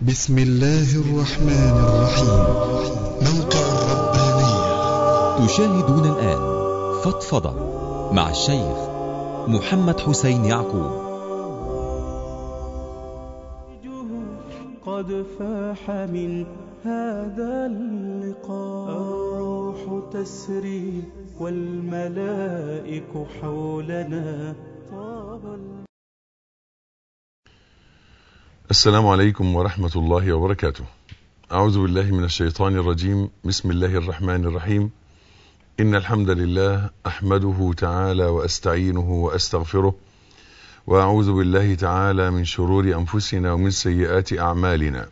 بسم الله الرحمن الرحيم موقع الربانية تشاهدون الآن فضفضة مع الشيخ محمد حسين يعقوب قد فاح من هذا اللقاء الروح تسري والملائك حولنا طاب السلام عليكم ورحمة الله وبركاته أعوذ بالله من الشيطان الرجيم بسم الله الرحمن الرحيم إن الحمد لله أحمده تعالى وأستعينه وأستغفره وأعوذ بالله تعالى من شرور أنفسنا ومن سيئات أعمالنا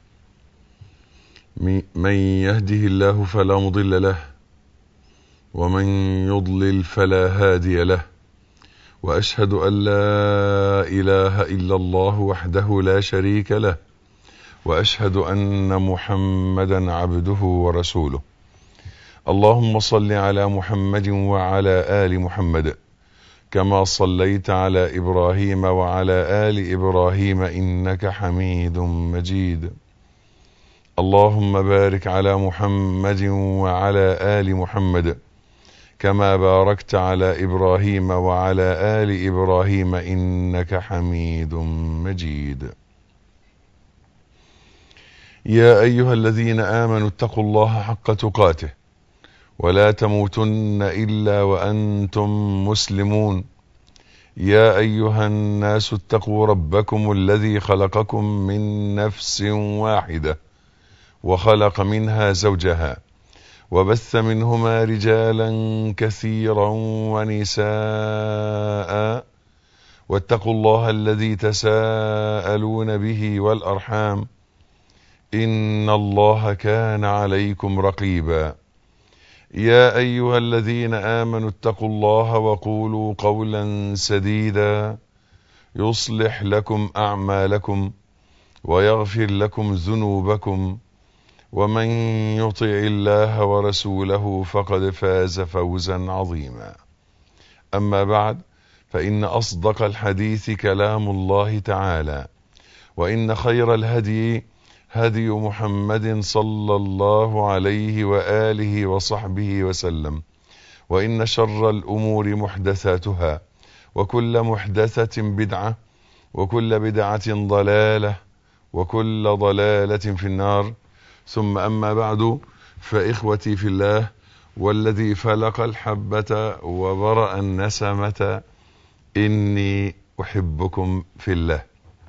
من يهده الله فلا مضل له ومن يضلل فلا هادي له واشهد ان لا اله الا الله وحده لا شريك له واشهد ان محمدا عبده ورسوله اللهم صل على محمد وعلى ال محمد كما صليت على ابراهيم وعلى ال ابراهيم انك حميد مجيد اللهم بارك على محمد وعلى ال محمد كما باركت على ابراهيم وعلى ال ابراهيم انك حميد مجيد يا ايها الذين امنوا اتقوا الله حق تقاته ولا تموتن الا وانتم مسلمون يا ايها الناس اتقوا ربكم الذي خلقكم من نفس واحده وخلق منها زوجها وبث منهما رجالا كثيرا ونساء واتقوا الله الذي تساءلون به والارحام ان الله كان عليكم رقيبا يا ايها الذين امنوا اتقوا الله وقولوا قولا سديدا يصلح لكم اعمالكم ويغفر لكم ذنوبكم ومن يطع الله ورسوله فقد فاز فوزا عظيما اما بعد فان اصدق الحديث كلام الله تعالى وان خير الهدي هدي محمد صلى الله عليه واله وصحبه وسلم وان شر الامور محدثاتها وكل محدثه بدعه وكل بدعه ضلاله وكل ضلاله في النار ثم أما بعد فإخوتي في الله والذي فلق الحبة وبرأ النسمة إني أحبكم في الله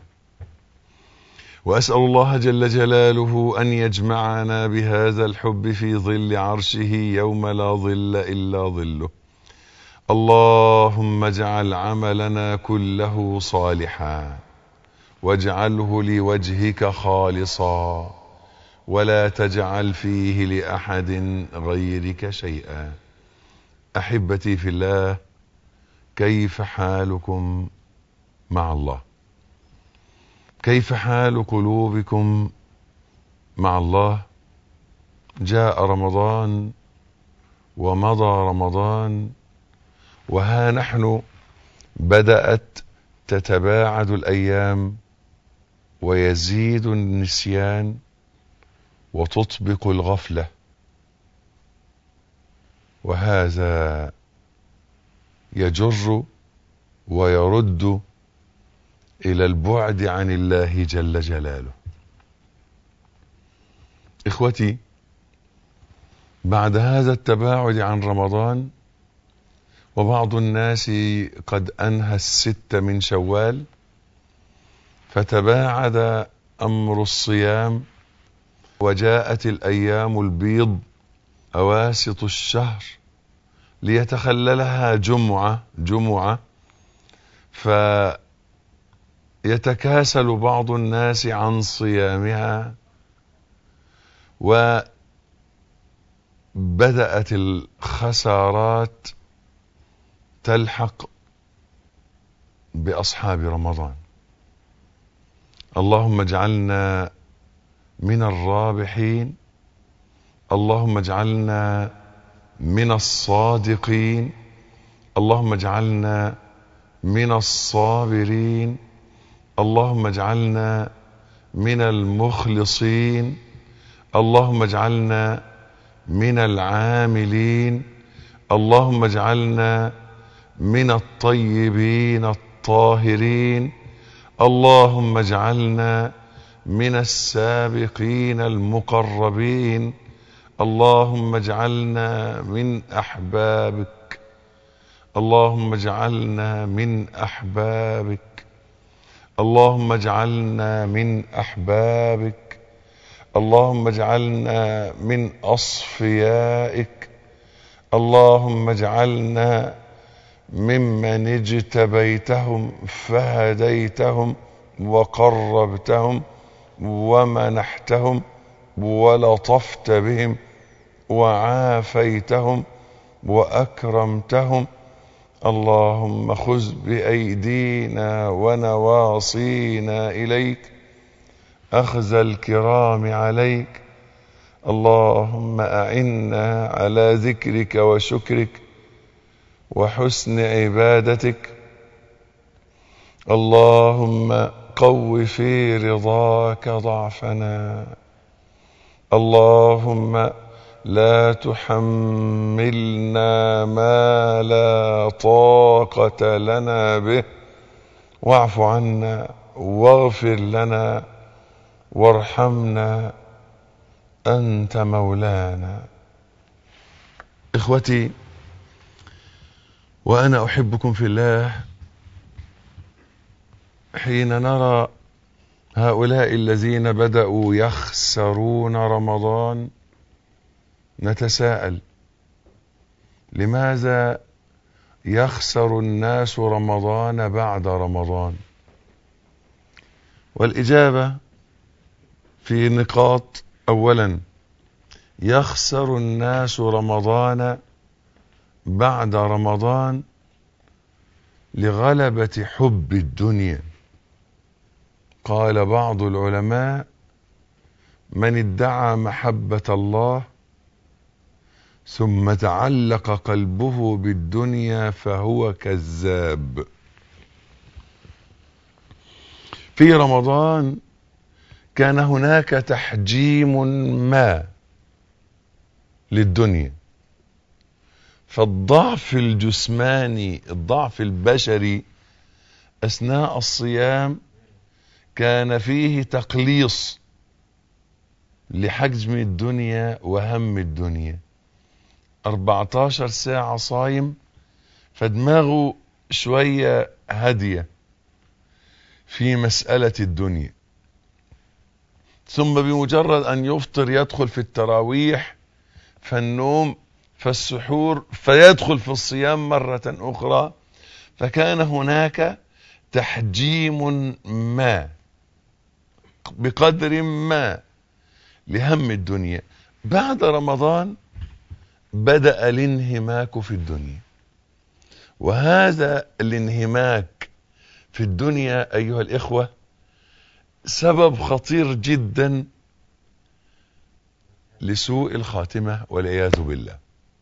وأسأل الله جل جلاله أن يجمعنا بهذا الحب في ظل عرشه يوم لا ظل إلا ظله اللهم اجعل عملنا كله صالحا واجعله لوجهك خالصا ولا تجعل فيه لاحد غيرك شيئا احبتي في الله كيف حالكم مع الله كيف حال قلوبكم مع الله جاء رمضان ومضى رمضان وها نحن بدات تتباعد الايام ويزيد النسيان وتطبق الغفله وهذا يجر ويرد الى البعد عن الله جل جلاله اخوتي بعد هذا التباعد عن رمضان وبعض الناس قد انهى الست من شوال فتباعد امر الصيام وجاءت الايام البيض اواسط الشهر ليتخللها جمعه جمعه فيتكاسل بعض الناس عن صيامها وبدات الخسارات تلحق باصحاب رمضان اللهم اجعلنا من الرابحين اللهم اجعلنا من الصادقين اللهم اجعلنا من الصابرين اللهم اجعلنا من المخلصين اللهم اجعلنا من العاملين اللهم اجعلنا من الطيبين الطاهرين اللهم اجعلنا من السابقين المقربين اللهم اجعلنا من احبابك اللهم اجعلنا من احبابك اللهم اجعلنا من احبابك اللهم اجعلنا من اصفيائك اللهم اجعلنا ممن اجتبيتهم فهديتهم وقربتهم ومنحتهم ولطفت بهم وعافيتهم واكرمتهم اللهم خذ بايدينا ونواصينا اليك اخذ الكرام عليك اللهم اعنا على ذكرك وشكرك وحسن عبادتك اللهم قو في رضاك ضعفنا اللهم لا تحملنا ما لا طاقة لنا به واعف عنا واغفر لنا وارحمنا أنت مولانا إخوتي وأنا أحبكم في الله حين نرى هؤلاء الذين بدأوا يخسرون رمضان نتساءل لماذا يخسر الناس رمضان بعد رمضان والإجابة في نقاط أولا يخسر الناس رمضان بعد رمضان لغلبة حب الدنيا قال بعض العلماء من ادعى محبة الله ثم تعلق قلبه بالدنيا فهو كذاب في رمضان كان هناك تحجيم ما للدنيا فالضعف الجسماني الضعف البشري اثناء الصيام كان فيه تقليص لحجم الدنيا وهم الدنيا 14 ساعة صايم فدماغه شوية هادية في مسألة الدنيا ثم بمجرد أن يفطر يدخل في التراويح فالنوم فالسحور فيدخل في الصيام مرة أخرى فكان هناك تحجيم ما بقدر ما لهم الدنيا بعد رمضان بدأ الانهماك في الدنيا وهذا الانهماك في الدنيا أيها الإخوة سبب خطير جدا لسوء الخاتمة والعياذ بالله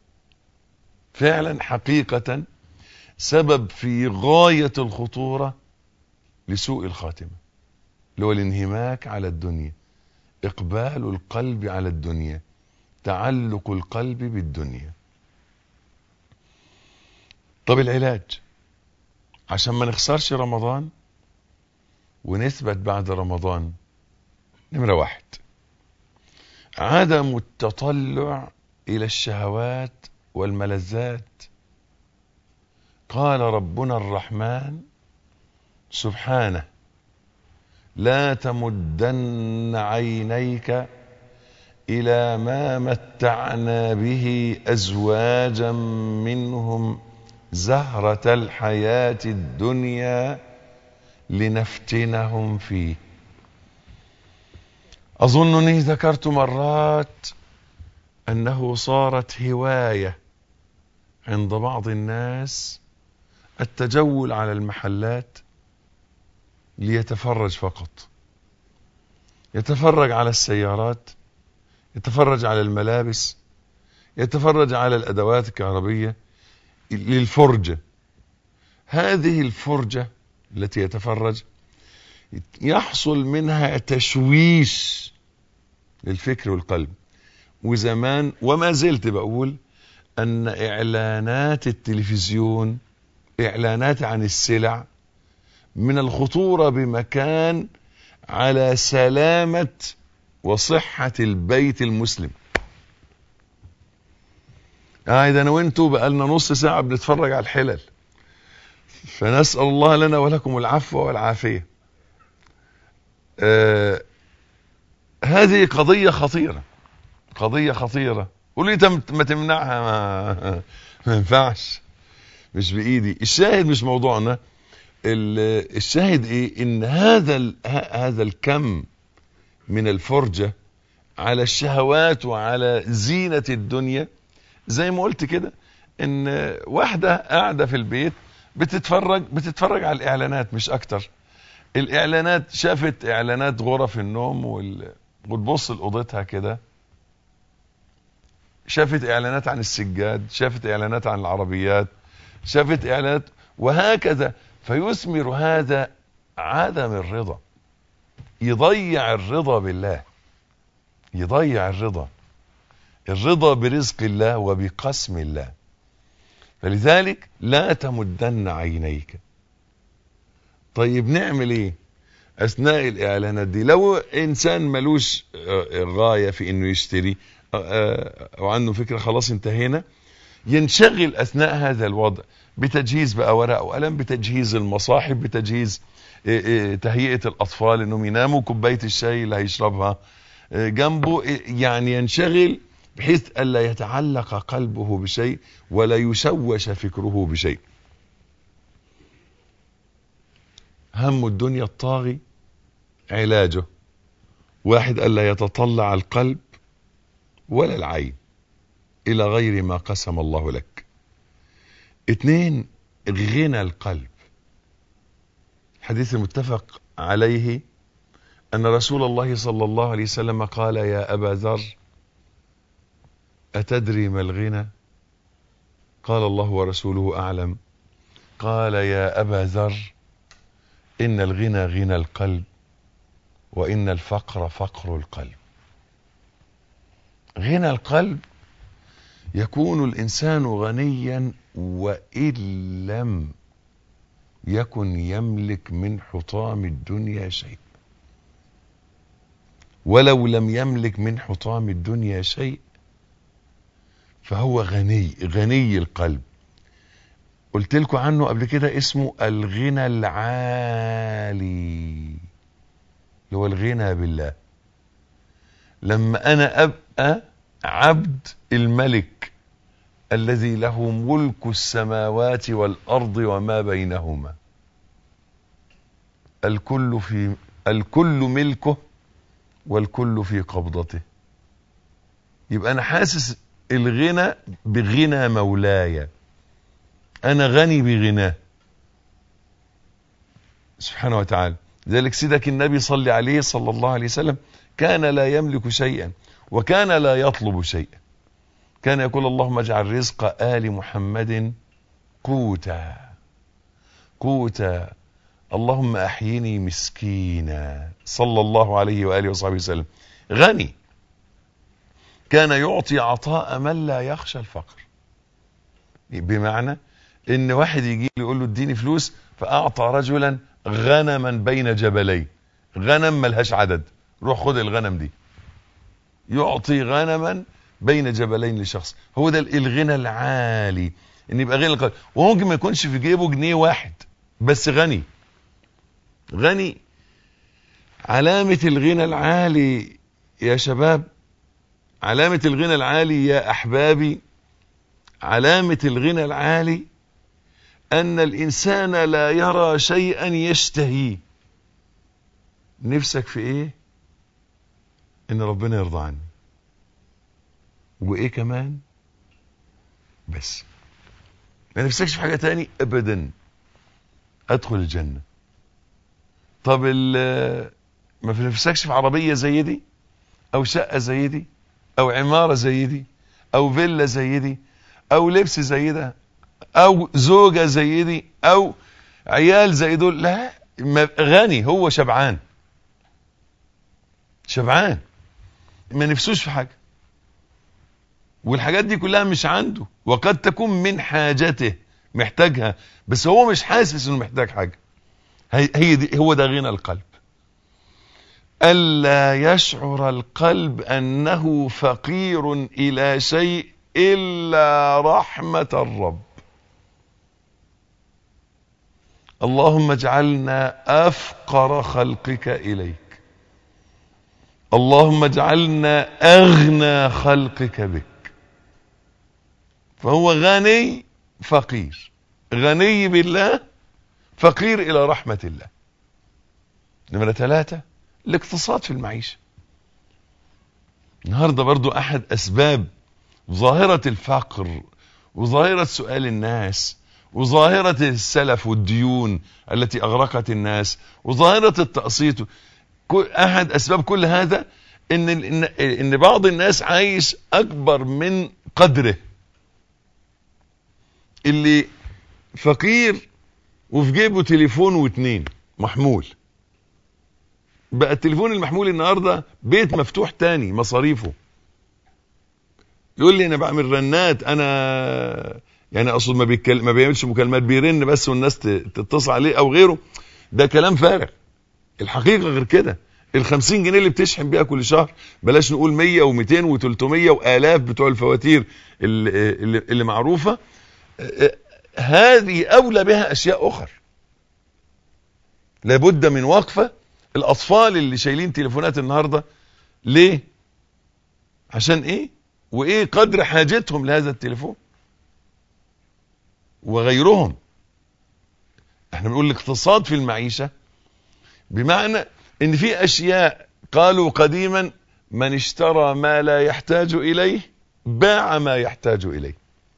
فعلا حقيقة سبب في غاية الخطورة لسوء الخاتمة اللي هو الانهماك على الدنيا إقبال القلب على الدنيا تعلق القلب بالدنيا طب العلاج عشان ما نخسرش رمضان ونثبت بعد رمضان نمرة واحد عدم التطلع إلى الشهوات والملذات قال ربنا الرحمن سبحانه لا تمدن عينيك الى ما متعنا به ازواجا منهم زهره الحياه الدنيا لنفتنهم فيه اظنني ذكرت مرات انه صارت هوايه عند بعض الناس التجول على المحلات ليتفرج فقط يتفرج على السيارات يتفرج على الملابس يتفرج على الادوات الكهربيه للفرجه هذه الفرجه التي يتفرج يحصل منها تشويش للفكر والقلب وزمان وما زلت بقول ان اعلانات التلفزيون اعلانات عن السلع من الخطورة بمكان على سلامة وصحة البيت المسلم قاعد انا وانتوا بقالنا نص ساعة بنتفرج على الحلل فنسأل الله لنا ولكم العفو والعافية آه هذه قضية خطيرة قضية خطيرة قولي انت ما تمنعها ما, ما ينفعش مش بايدي الشاهد مش موضوعنا الشاهد ايه ان هذا هذا الكم من الفرجة على الشهوات وعلى زينة الدنيا زي ما قلت كده ان واحدة قاعدة في البيت بتتفرج بتتفرج على الاعلانات مش اكتر الاعلانات شافت اعلانات غرف النوم وال... وتبص لاوضتها كده شافت اعلانات عن السجاد شافت اعلانات عن العربيات شافت اعلانات وهكذا فيثمر هذا عدم الرضا يضيع الرضا بالله يضيع الرضا الرضا برزق الله وبقسم الله فلذلك لا تمدن عينيك طيب نعمل ايه اثناء الاعلانات دي لو انسان ملوش غاية في انه يشتري او عنده فكرة خلاص انتهينا ينشغل اثناء هذا الوضع بتجهيز بقى ورق وقلم بتجهيز المصاحف بتجهيز تهيئة الاطفال انهم يناموا كوباية الشاي اللي هيشربها جنبه يعني ينشغل بحيث الا يتعلق قلبه بشيء ولا يشوش فكره بشيء هم الدنيا الطاغي علاجه واحد الا يتطلع القلب ولا العين الى غير ما قسم الله لك اتنين غنى القلب حديث المتفق عليه ان رسول الله صلى الله عليه وسلم قال يا ابا ذر اتدري ما الغنى قال الله ورسوله اعلم قال يا ابا ذر ان الغنى غنى القلب وان الفقر فقر القلب غنى القلب يكون الانسان غنيا وان لم يكن يملك من حطام الدنيا شيء ولو لم يملك من حطام الدنيا شيء فهو غني غني القلب قلت لكم عنه قبل كده اسمه الغنى العالي اللي هو الغنى بالله لما انا ابقى عبد الملك الذي له ملك السماوات والارض وما بينهما الكل في الكل ملكه والكل في قبضته يبقى انا حاسس الغنى بغنى مولاي انا غني بغناه سبحانه وتعالى ذلك سيدك النبي صلى عليه صلى الله عليه وسلم كان لا يملك شيئا وكان لا يطلب شيئا كان يقول اللهم اجعل رزق آل محمد قوتا قوتا اللهم احيني مسكينا صلى الله عليه وآله وصحبه وسلم غني كان يعطي عطاء من لا يخشى الفقر بمعنى ان واحد يجي يقول له اديني فلوس فاعطى رجلا غنما بين جبلين غنم ملهاش عدد روح خد الغنم دي يعطي غنما بين جبلين لشخص هو ده الغنى العالي ان يبقى غنى القلب وممكن ما يكونش في جيبه جنيه واحد بس غني غني علامة الغنى العالي يا شباب علامة الغنى العالي يا احبابي علامة الغنى العالي ان الانسان لا يرى شيئا يشتهيه نفسك في ايه ان ربنا يرضى عني وايه كمان بس ما نفسكش في حاجة تاني ابدا ادخل الجنة طب ما في نفسكش في عربية زي دي او شقة زي دي او عمارة زي دي او فيلا زي دي او لبس زي ده او زوجة زي دي او عيال زي دول لا ما- غني هو شبعان شبعان ما نفسوش في حاجة والحاجات دي كلها مش عنده وقد تكون من حاجته محتاجها بس هو مش حاسس انه محتاج حاجة هي هي دي هو ده غنى القلب ألا يشعر القلب أنه فقير إلى شيء إلا رحمة الرب اللهم اجعلنا أفقر خلقك إليك اللهم اجعلنا أغنى خلقك بك فهو غني فقير غني بالله فقير إلى رحمة الله نمرة ثلاثة الاقتصاد في المعيشة النهاردة برضو أحد أسباب ظاهرة الفقر وظاهرة سؤال الناس وظاهرة السلف والديون التي أغرقت الناس وظاهرة التقسيط كل- أحد أسباب كل هذا إن, إن, إن بعض الناس عايش أكبر من قدره اللي فقير وفي جيبه تليفون واتنين محمول بقى التليفون المحمول النهارده بيت مفتوح تاني مصاريفه يقول لي انا بعمل رنات انا يعني اقصد ما بيتكلم ما بيعملش مكالمات بيرن بس والناس ت- تتصل عليه او غيره ده كلام فارغ الحقيقه غير كده ال 50 جنيه اللي بتشحن بيها كل شهر بلاش نقول 100 و200 و300 والاف بتوع الفواتير اللي, اللي, اللي معروفه آه، هذه اولى بها اشياء اخر لابد من وقفه الاطفال اللي شايلين تليفونات النهارده ليه عشان ايه وايه قدر حاجتهم لهذا التليفون وغيرهم احنا بنقول الاقتصاد في المعيشة بمعنى ان في اشياء قالوا قديما من اشترى ما لا يحتاج اليه باع ما يحتاج اليه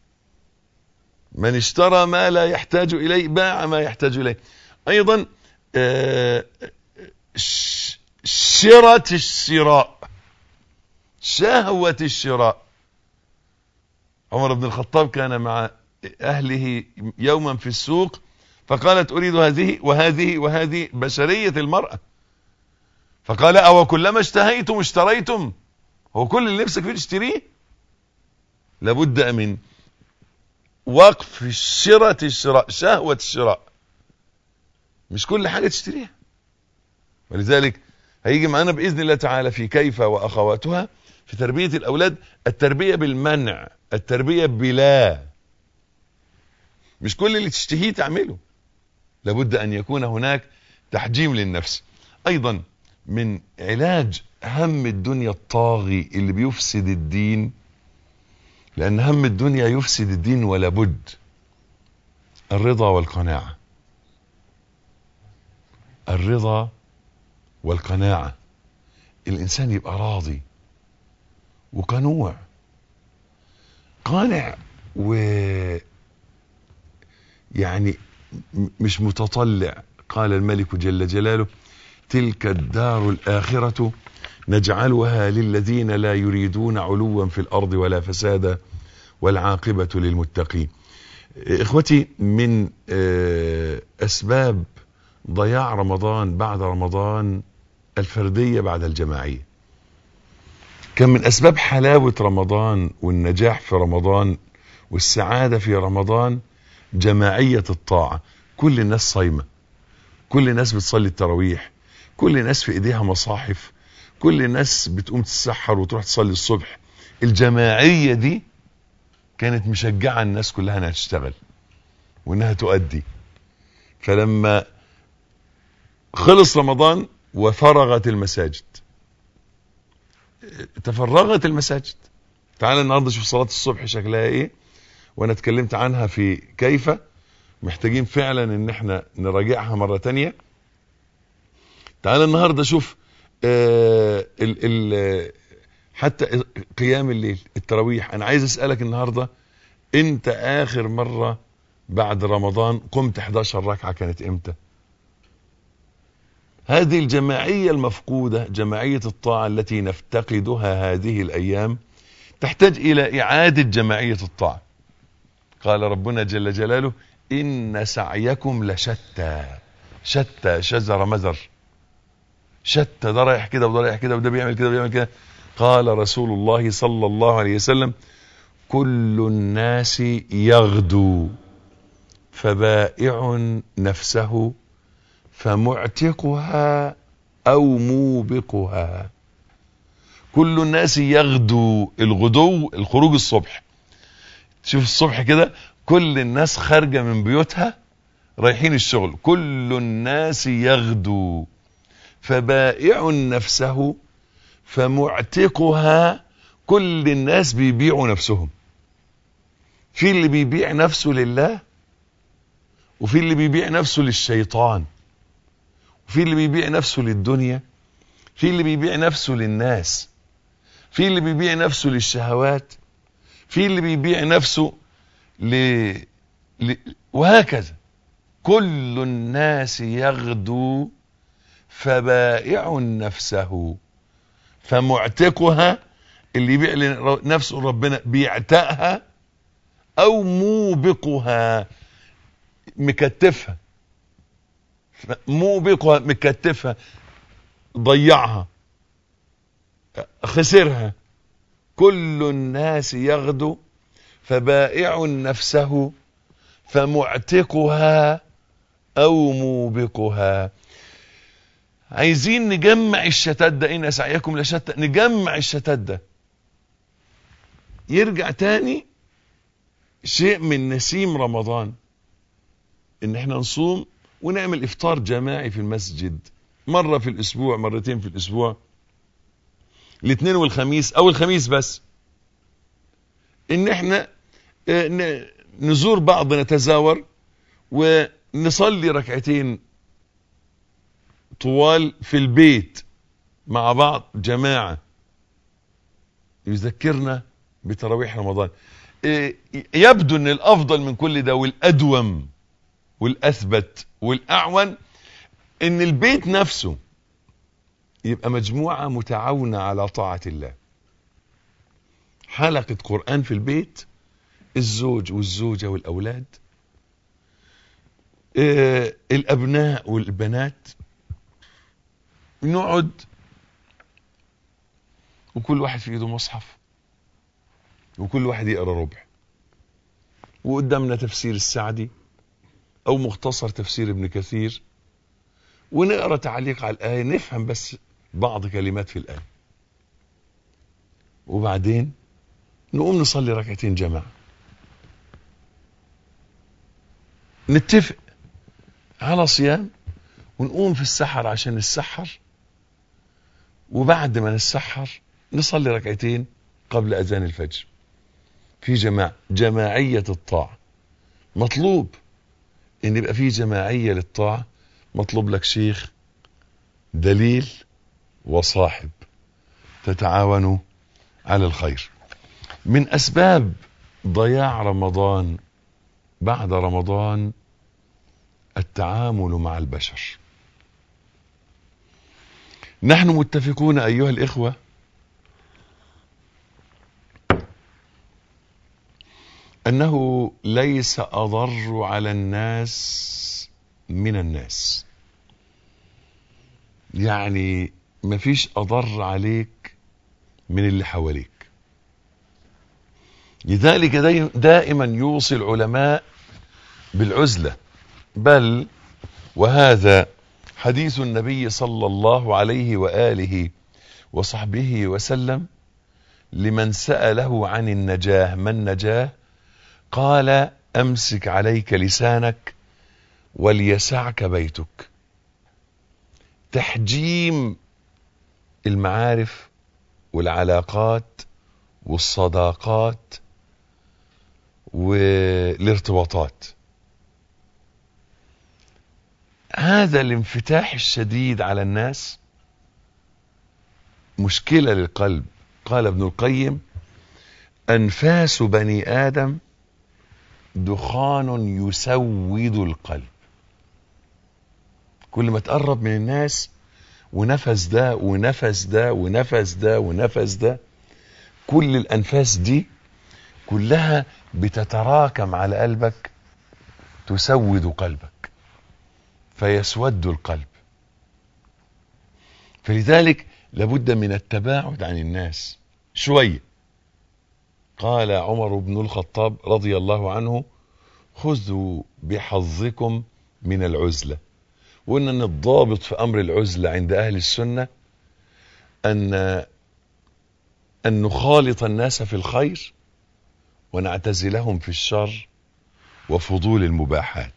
من اشترى ما لا يحتاج اليه باع ما يحتاج اليه ايضا آه، ش- شرة الشراء شهوة الشراء عمر بن الخطاب كان مع أهله يوما في السوق فقالت أريد هذه وهذه وهذه بشرية المرأة فقال أو كلما اشتهيتم اشتريتم هو كل اللي نفسك فيه تشتريه لابد من وقف شرة الشراء شهوة الشراء مش كل حاجة تشتريها ولذلك هيجي معانا بإذن الله تعالى في كيف وأخواتها في تربية الأولاد التربية بالمنع التربية بلا مش كل اللي تشتهيه تعمله لابد أن يكون هناك تحجيم للنفس أيضا من علاج هم الدنيا الطاغي اللي بيفسد الدين لأن هم الدنيا يفسد الدين ولا بد الرضا والقناعة الرضا والقناعة الإنسان يبقى راضي وقنوع قانع و يعني م- مش متطلع قال الملك جل جلاله تلك الدار الآخرة نجعلها للذين لا يريدون علوا في الأرض ولا فسادا والعاقبة للمتقين إخوتي من آه، أسباب ضياع رمضان بعد رمضان الفردية بعد الجماعية كان من أسباب حلاوة رمضان والنجاح في رمضان والسعادة في رمضان جماعية الطاعة كل الناس صايمة كل الناس بتصلي التراويح كل الناس في ايديها مصاحف كل الناس بتقوم تتسحر وتروح تصلي الصبح الجماعية دي كانت مشجعة الناس كلها انها تشتغل وانها تؤدي فلما خلص رمضان وفرغت المساجد تفرغت المساجد تعال النهارده شوف صلاة الصبح شكلها ايه وانا اتكلمت عنها في كيف محتاجين فعلا ان احنا نراجعها مرة تانية تعال النهاردة شوف آه ال ال حتى قيام الليل التراويح انا عايز اسألك النهاردة انت اخر مرة بعد رمضان قمت 11 ركعة كانت امتى هذه الجماعية المفقودة جماعية الطاعة التي نفتقدها هذه الايام تحتاج الى اعادة جماعية الطاعة قال ربنا جل جلاله ان سعيكم لشتى شتى شجر مزر شتى ده رايح كده وده رايح كده وده بيعمل كده وده بيعمل كده قال رسول الله صلى الله عليه وسلم كل الناس يغدو فبائع نفسه فمعتقها او موبقها كل الناس يغدو الغدو الخروج الصبح شوف الصبح كده كل الناس خارجه من بيوتها رايحين الشغل كل الناس يغدو فبائع نفسه فمعتقها كل الناس بيبيعوا نفسهم في اللي بيبيع نفسه لله وفي اللي بيبيع نفسه للشيطان وفي اللي بيبيع نفسه للدنيا في اللي بيبيع نفسه للناس في اللي بيبيع نفسه للشهوات في اللي بيبيع نفسه ل... ل... وهكذا كل الناس يغدو فبائع نفسه فمعتقها اللي يبيع لنفسه ربنا بيعتقها او موبقها مكتفها موبقها مكتفها ضيعها خسرها كل الناس يغدو فبائع نفسه فمعتقها او موبقها عايزين نجمع الشتات ده ان سعيكم لشتى نجمع الشتات ده يرجع تاني شيء من نسيم رمضان ان احنا نصوم ونعمل افطار جماعي في المسجد مرة في الاسبوع مرتين في الاسبوع الاثنين والخميس او الخميس بس ان احنا نزور بعض نتزاور ونصلي ركعتين طوال في البيت مع بعض جماعة يذكرنا بتراويح رمضان يبدو ان الافضل من كل ده والادوم والاثبت والاعون ان البيت نفسه يبقى مجموعة متعاونة على طاعة الله حلقة قرآن في البيت الزوج والزوجة والأولاد آه الأبناء والبنات نقعد وكل واحد في ايده مصحف وكل واحد يقرا ربع وقدامنا تفسير السعدي او مختصر تفسير ابن كثير ونقرا تعليق على الايه نفهم بس بعض كلمات في الايه وبعدين نقوم نصلي ركعتين جماعه نتفق على صيام ونقوم في السحر عشان نسحر وبعد ما نسحر نصلي ركعتين قبل اذان الفجر في جماعة جماعية الطاعة مطلوب ان يبقى في جماعية للطاعة مطلوب لك شيخ دليل وصاحب تتعاونوا على الخير من اسباب ضياع رمضان بعد رمضان التعامل مع البشر نحن متفقون ايها الاخوه انه ليس اضر على الناس من الناس يعني مفيش اضر عليك من اللي حواليك لذلك دائما يوصي العلماء بالعزله بل وهذا حديث النبي صلى الله عليه واله وصحبه وسلم لمن ساله عن النجاه ما النجاه قال امسك عليك لسانك وليسعك بيتك تحجيم المعارف والعلاقات والصداقات والارتباطات هذا الانفتاح الشديد على الناس مشكلة للقلب قال ابن القيم أنفاس بني آدم دخان يسود القلب كل ما تقرب من الناس ونفس ده ونفس ده ونفس ده ونفس ده كل الأنفاس دي كلها بتتراكم على قلبك تسود قلبك فيسود القلب فلذلك لابد من التباعد عن الناس شوية قال عمر بن الخطاب رضي الله عنه خذوا بحظكم من العزلة وإن أن الضابط في أمر العزلة عند أهل السنة أن أن نخالط الناس في الخير ونعتزلهم في الشر وفضول المباحات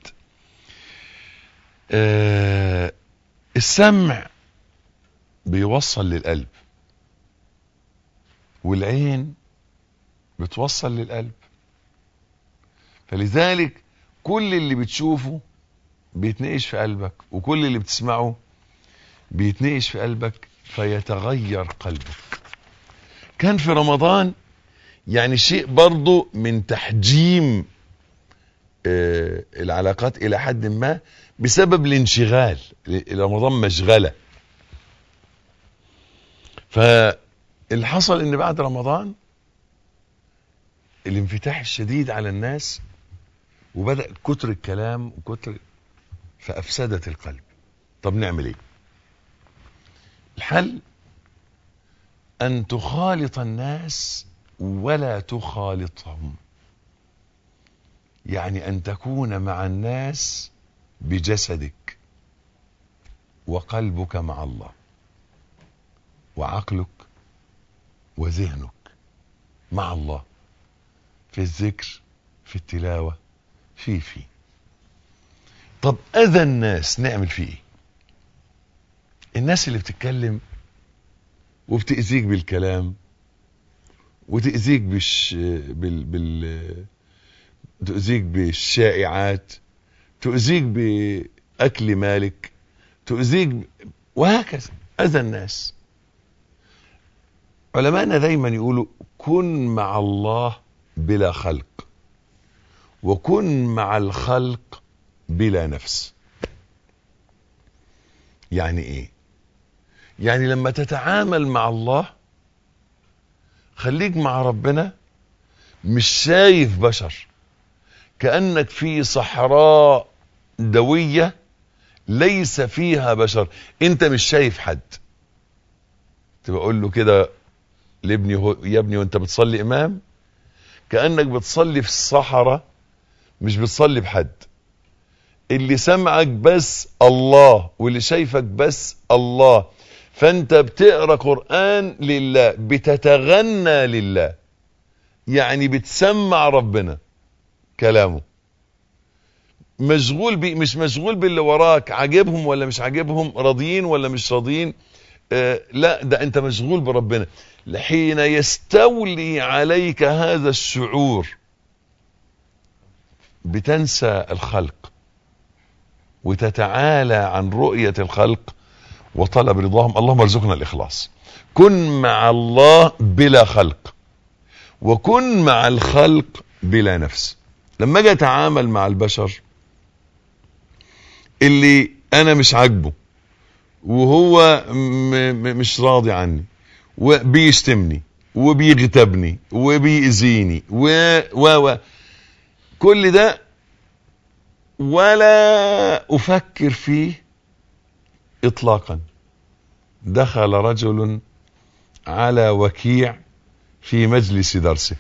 آه السمع بيوصل للقلب والعين بتوصل للقلب فلذلك كل اللي بتشوفه بيتنقش في قلبك وكل اللي بتسمعه بيتنقش في قلبك فيتغير قلبك كان في رمضان يعني شيء برضو من تحجيم آه العلاقات الى حد ما بسبب الانشغال رمضان مشغله فاللي حصل ان بعد رمضان الانفتاح الشديد على الناس وبدأ كتر الكلام وكتر فأفسدت القلب طب نعمل ايه الحل أن تخالط الناس ولا تخالطهم يعني أن تكون مع الناس بجسدك وقلبك مع الله وعقلك وذهنك مع الله في الذكر في التلاوة في في طب أذى الناس نعمل فيه ايه الناس اللي بتتكلم وبتأذيك بالكلام وتأذيك بالش... بال... بال... تؤذيك بالشائعات تؤذيك بأكل مالك تؤذيك ب... وهكذا أذى الناس علماءنا دايما يقولوا كن مع الله بلا خلق وكن مع الخلق بلا نفس يعني ايه يعني لما تتعامل مع الله خليك مع ربنا مش شايف بشر كأنك في صحراء دوية ليس فيها بشر انت مش شايف حد تبقى اقول له كده لابني هو يا ابني وانت بتصلي امام كأنك بتصلي في الصحراء مش بتصلي بحد اللي سمعك بس الله واللي شايفك بس الله فانت بتقرا قرآن لله بتتغنى لله يعني بتسمع ربنا كلامه مشغول بي مش مشغول باللي وراك عاجبهم ولا مش عاجبهم راضيين ولا مش راضيين آه لا ده انت مشغول بربنا حين يستولي عليك هذا الشعور بتنسى الخلق وتتعالى عن رؤية الخلق وطلب رضاهم اللهم ارزقنا الإخلاص كن مع الله بلا خلق وكن مع الخلق بلا نفس لما اجي اتعامل مع البشر اللي انا مش عاجبه وهو مش راضي عني وبيشتمني وبيغتابني وبيأذيني و و و كل ده ولا افكر فيه اطلاقا دخل رجل على وكيع في مجلس درسه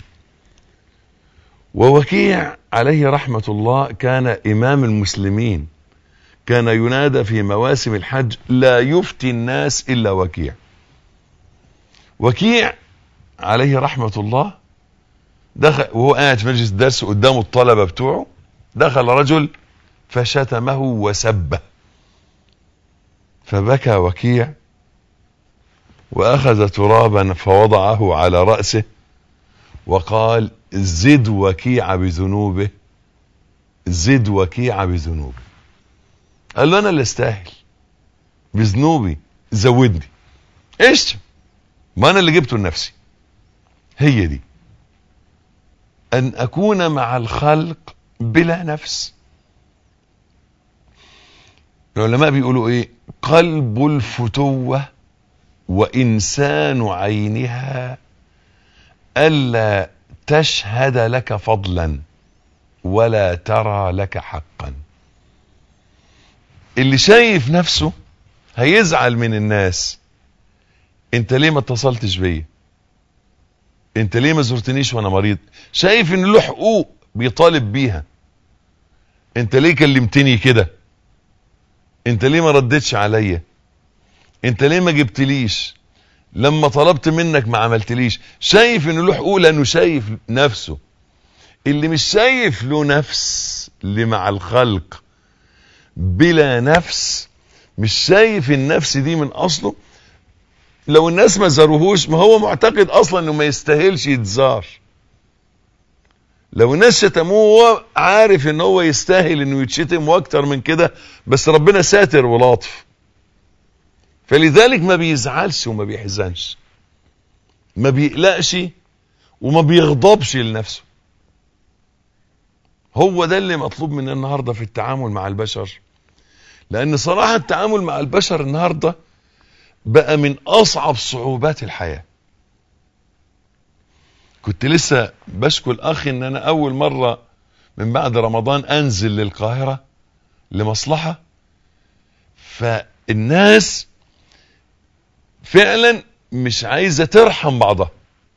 ووكيع عليه رحمة الله كان امام المسلمين كان ينادى في مواسم الحج لا يفتي الناس الا وكيع وكيع عليه رحمة الله دخل وهو قاعد في مجلس الدرس قدامه الطلبة بتوعه دخل رجل فشتمه وسبه فبكى وكيع واخذ ترابا فوضعه على رأسه وقال زد وكيع بذنوبه زد وكيع بذنوبه قال له انا اللي استاهل بذنوبي زودني ايش ما انا اللي جبته لنفسي هي دي ان اكون مع الخلق بلا نفس العلماء بيقولوا ايه قلب الفتوة وانسان عينها الا تشهد لك فضلا ولا ترى لك حقا اللي شايف نفسه هيزعل من الناس انت ليه ما اتصلتش بيا انت ليه ما زرتنيش وانا مريض شايف ان له حقوق بيطالب بيها انت ليه كلمتني كده انت ليه ما ردتش عليا انت ليه ما جبتليش لما طلبت منك ما عملتليش شايف انه له حقوق لانه شايف نفسه اللي مش شايف له نفس اللي مع الخلق بلا نفس مش شايف النفس دي من اصله لو الناس ما زاروهوش ما هو معتقد اصلا انه ما يستاهلش يتزار لو الناس شتموه هو عارف ان هو يستاهل انه يتشتم واكتر من كده بس ربنا ساتر ولطف فلذلك ما بيزعلش وما بيحزنش ما بيقلقش وما بيغضبش لنفسه هو ده اللي مطلوب مننا النهارده في التعامل مع البشر لان صراحه التعامل مع البشر النهارده بقى من اصعب صعوبات الحياه كنت لسه بشكو الاخ ان انا اول مره من بعد رمضان انزل للقاهره لمصلحه فالناس فعلا مش عايزه ترحم بعضها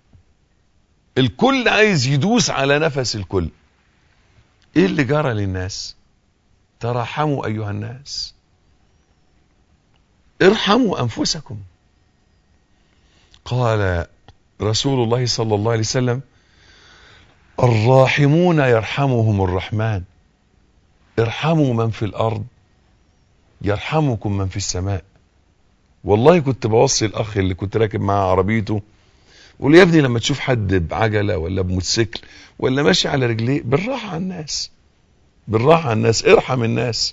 الكل عايز يدوس على نفس الكل ايه اللي جرى للناس تراحموا ايها الناس ارحموا انفسكم قال رسول الله صلى الله عليه وسلم الراحمون يرحمهم الرحمن ارحموا من في الارض يرحمكم من في السماء والله كنت بوصي الاخ اللي كنت راكب معاه عربيته بقول له يا ابني لما تشوف حد بعجله ولا بموتوسيكل ولا ماشي على رجليه بالراحه على الناس بالراحه على الناس ارحم الناس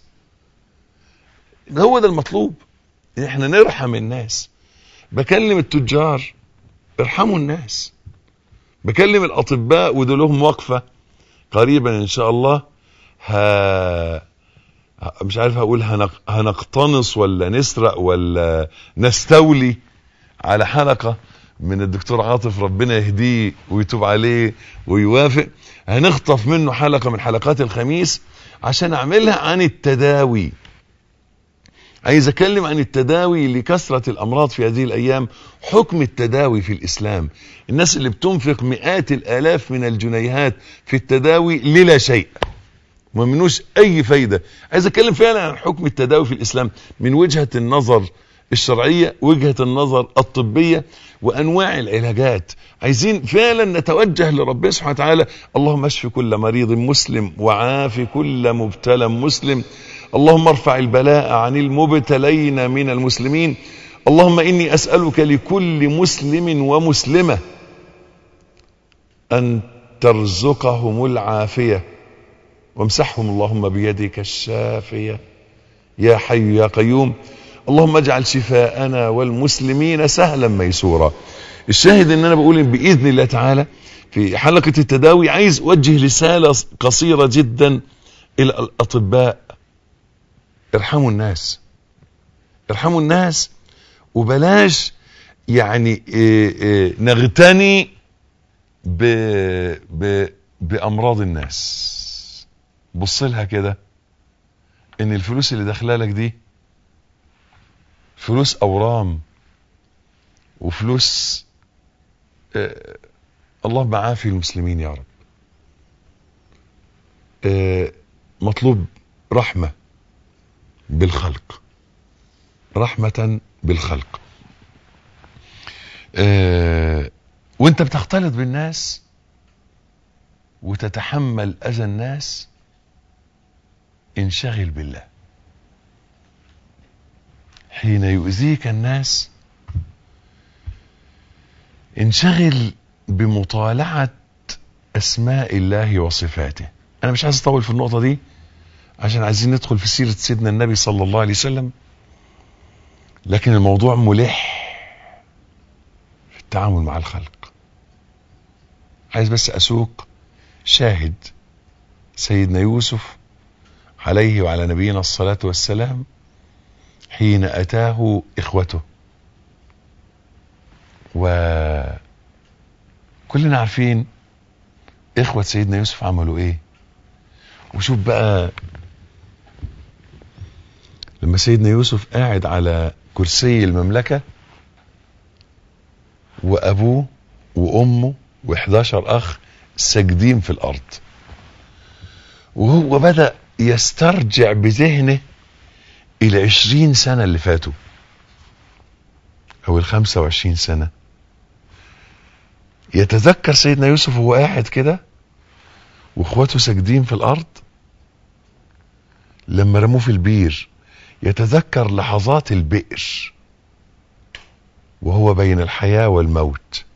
هو ده المطلوب ان احنا نرحم الناس بكلم التجار ارحموا الناس بكلم الاطباء وده لهم وقفه قريبا ان شاء الله ها مش عارف هقول هنق... هنقتنص ولا نسرق ولا نستولي على حلقه من الدكتور عاطف ربنا يهديه ويتوب عليه ويوافق هنخطف منه حلقه من حلقات الخميس عشان اعملها عن التداوي عايز اتكلم عن التداوي لكثرة الامراض في هذه الايام حكم التداوي في الاسلام الناس اللي بتنفق مئات الالاف من الجنيهات في التداوي للا شيء ما منوش اي فايدة عايز اتكلم فعلا عن حكم التداوي في الاسلام من وجهة النظر الشرعية وجهة النظر الطبية وانواع العلاجات عايزين فعلا نتوجه لربنا سبحانه وتعالى اللهم اشف كل مريض مسلم وعاف كل مبتلى مسلم اللهم ارفع البلاء عن المبتلين من المسلمين اللهم اني اسالك لكل مسلم ومسلمه ان ترزقهم العافيه وامسحهم اللهم بيدك الشافيه يا حي يا قيوم اللهم اجعل شفاءنا والمسلمين سهلا ميسورا الشاهد ان انا بقول باذن الله تعالى في حلقه التداوي عايز اوجه رساله قصيره جدا الى الاطباء ارحموا الناس ارحموا الناس وبلاش يعني إيه إيه نغتني ب ب بامراض الناس بص لها كده ان الفلوس اللي داخله لك دي فلوس اورام وفلوس آه اللهم عافي المسلمين يا رب آه مطلوب رحمه بالخلق رحمة بالخلق آه وانت بتختلط بالناس وتتحمل اذى الناس انشغل بالله حين يؤذيك الناس انشغل بمطالعة اسماء الله وصفاته انا مش عايز اطول في النقطة دي عشان عايزين ندخل في سيرة سيدنا النبي صلى الله عليه وسلم لكن الموضوع ملح في التعامل مع الخلق عايز بس اسوق شاهد سيدنا يوسف عليه وعلى نبينا الصلاة والسلام حين اتاه اخوته وكلنا عارفين اخوة سيدنا يوسف عملوا ايه وشوف بقى لما سيدنا يوسف قاعد على كرسي المملكة وأبوه وأمه و11 أخ ساجدين في الأرض وهو بدأ يسترجع بذهنه العشرين سنة اللي فاتوا أو الخمسة وعشرين سنة يتذكر سيدنا يوسف وهو قاعد كده واخواته ساجدين في الأرض لما رموه في البير يتذكر لحظات البئر وهو بين الحياة والموت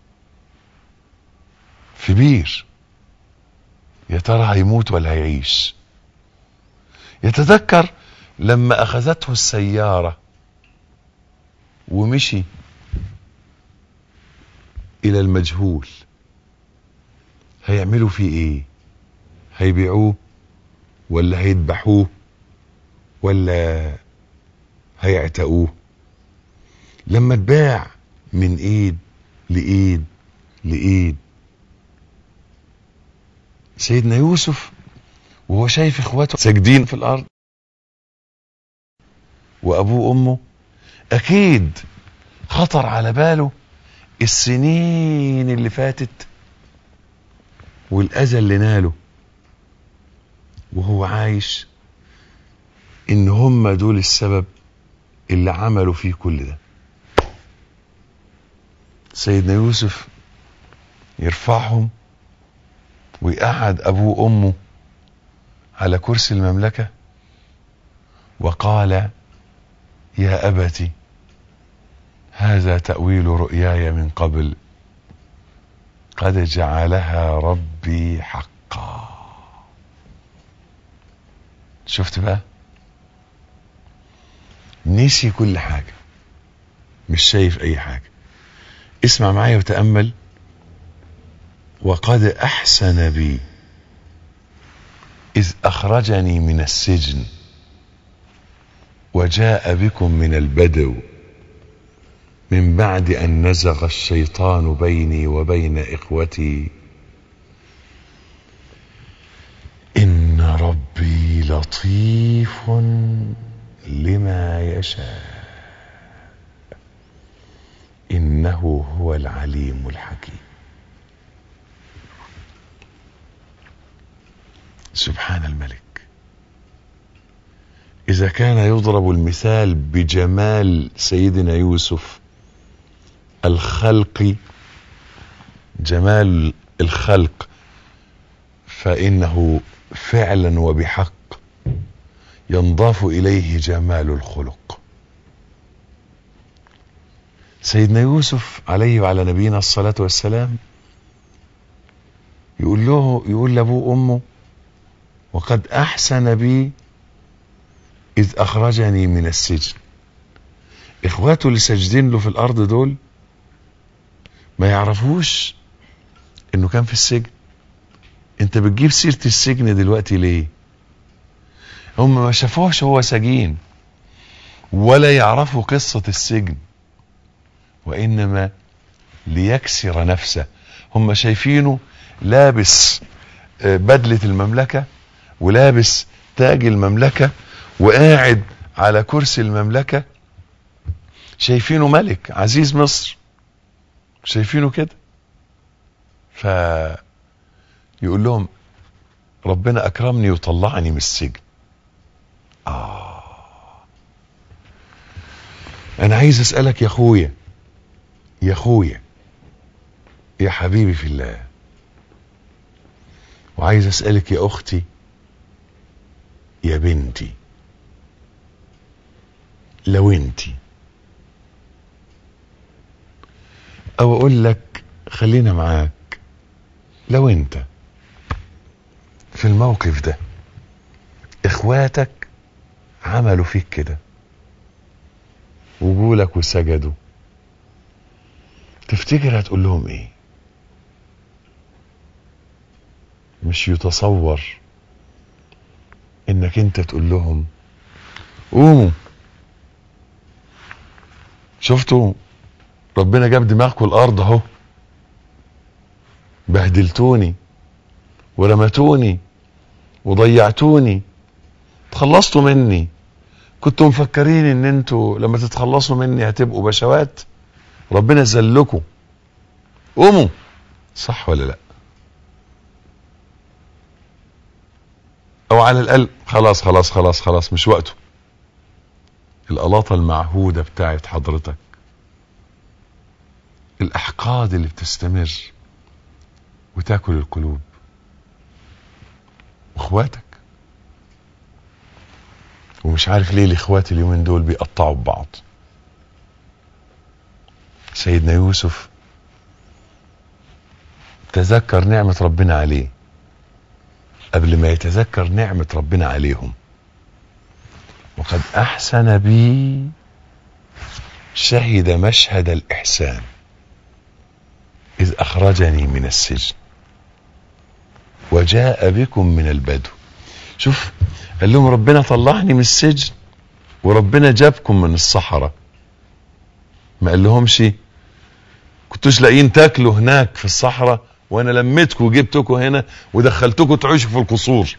في بير يا ترى هيموت ولا هيعيش يتذكر لما اخذته السيارة ومشي الى المجهول هيعملوا فيه ايه هيبيعوه ولا هيذبحوه ولا هيعتقوه لما اتباع من ايد لايد لايد سيدنا يوسف وهو شايف اخواته ساجدين في الارض وابوه وامه اكيد خطر على باله السنين اللي فاتت والاذى اللي ناله وهو عايش ان هم دول السبب اللي عملوا فيه كل ده سيدنا يوسف يرفعهم ويقعد ابوه وامه على كرسي المملكه وقال يا ابت هذا تاويل رؤياي من قبل قد جعلها ربي حقا شفت بقى نسي كل حاجه مش شايف اي حاجه اسمع معايا وتامل وقد احسن بي اذ اخرجني من السجن وجاء بكم من البدو من بعد ان نزغ الشيطان بيني وبين اخوتي ان ربي لطيف لما يشاء انه هو العليم الحكيم سبحان الملك اذا كان يضرب المثال بجمال سيدنا يوسف الخلق جمال الخلق فانه فعلا وبحق ينضاف اليه جمال الخلق سيدنا يوسف عليه وعلى نبينا الصلاه والسلام يقول له يقول لابوه وامه وقد احسن بي اذ اخرجني من السجن اخواته اللي ساجدين له في الارض دول ما يعرفوش انه كان في السجن انت بتجيب سيرة السجن دلوقتي ليه هم ما شافوهش هو سجين ولا يعرفوا قصة السجن وانما ليكسر نفسه هم شايفينه لابس بدلة المملكة ولابس تاج المملكة وقاعد على كرسي المملكة شايفينه ملك عزيز مصر شايفينه كده ف يقول لهم ربنا اكرمني وطلعني من السجن اه انا عايز اسالك يا اخويا يا اخويا يا حبيبي في الله وعايز اسالك يا اختي يا بنتي لو انتي او اقول لك خلينا معاك لو انت في الموقف ده اخواتك عملوا فيك كده وجولك وسجدوا تفتكر هتقول لهم ايه مش يتصور انك انت تقول لهم قوموا شفتوا ربنا جاب دماغكم الارض اهو بهدلتوني ورمتوني وضيعتوني تخلصتوا مني كنتوا مفكرين ان انتوا لما تتخلصوا مني هتبقوا بشوات ربنا ذلكم قوموا صح ولا لا او على الاقل خلاص خلاص خلاص خلاص مش وقته القلاطه المعهوده بتاعت حضرتك الاحقاد اللي بتستمر وتاكل القلوب واخواتك ومش عارف ليه الاخوات اليومين دول بيقطعوا ببعض سيدنا يوسف تذكر نعمة ربنا عليه قبل ما يتذكر نعمة ربنا عليهم وقد أحسن بي شهد مشهد الإحسان إذ أخرجني من السجن وجاء بكم من البدو شوف قال لهم ربنا طلعني من السجن وربنا جابكم من الصحراء ما قال لهمش كنتوش لاقيين تاكلوا هناك في الصحراء وانا لميتكم وجبتكم هنا ودخلتكم تعيشوا في القصور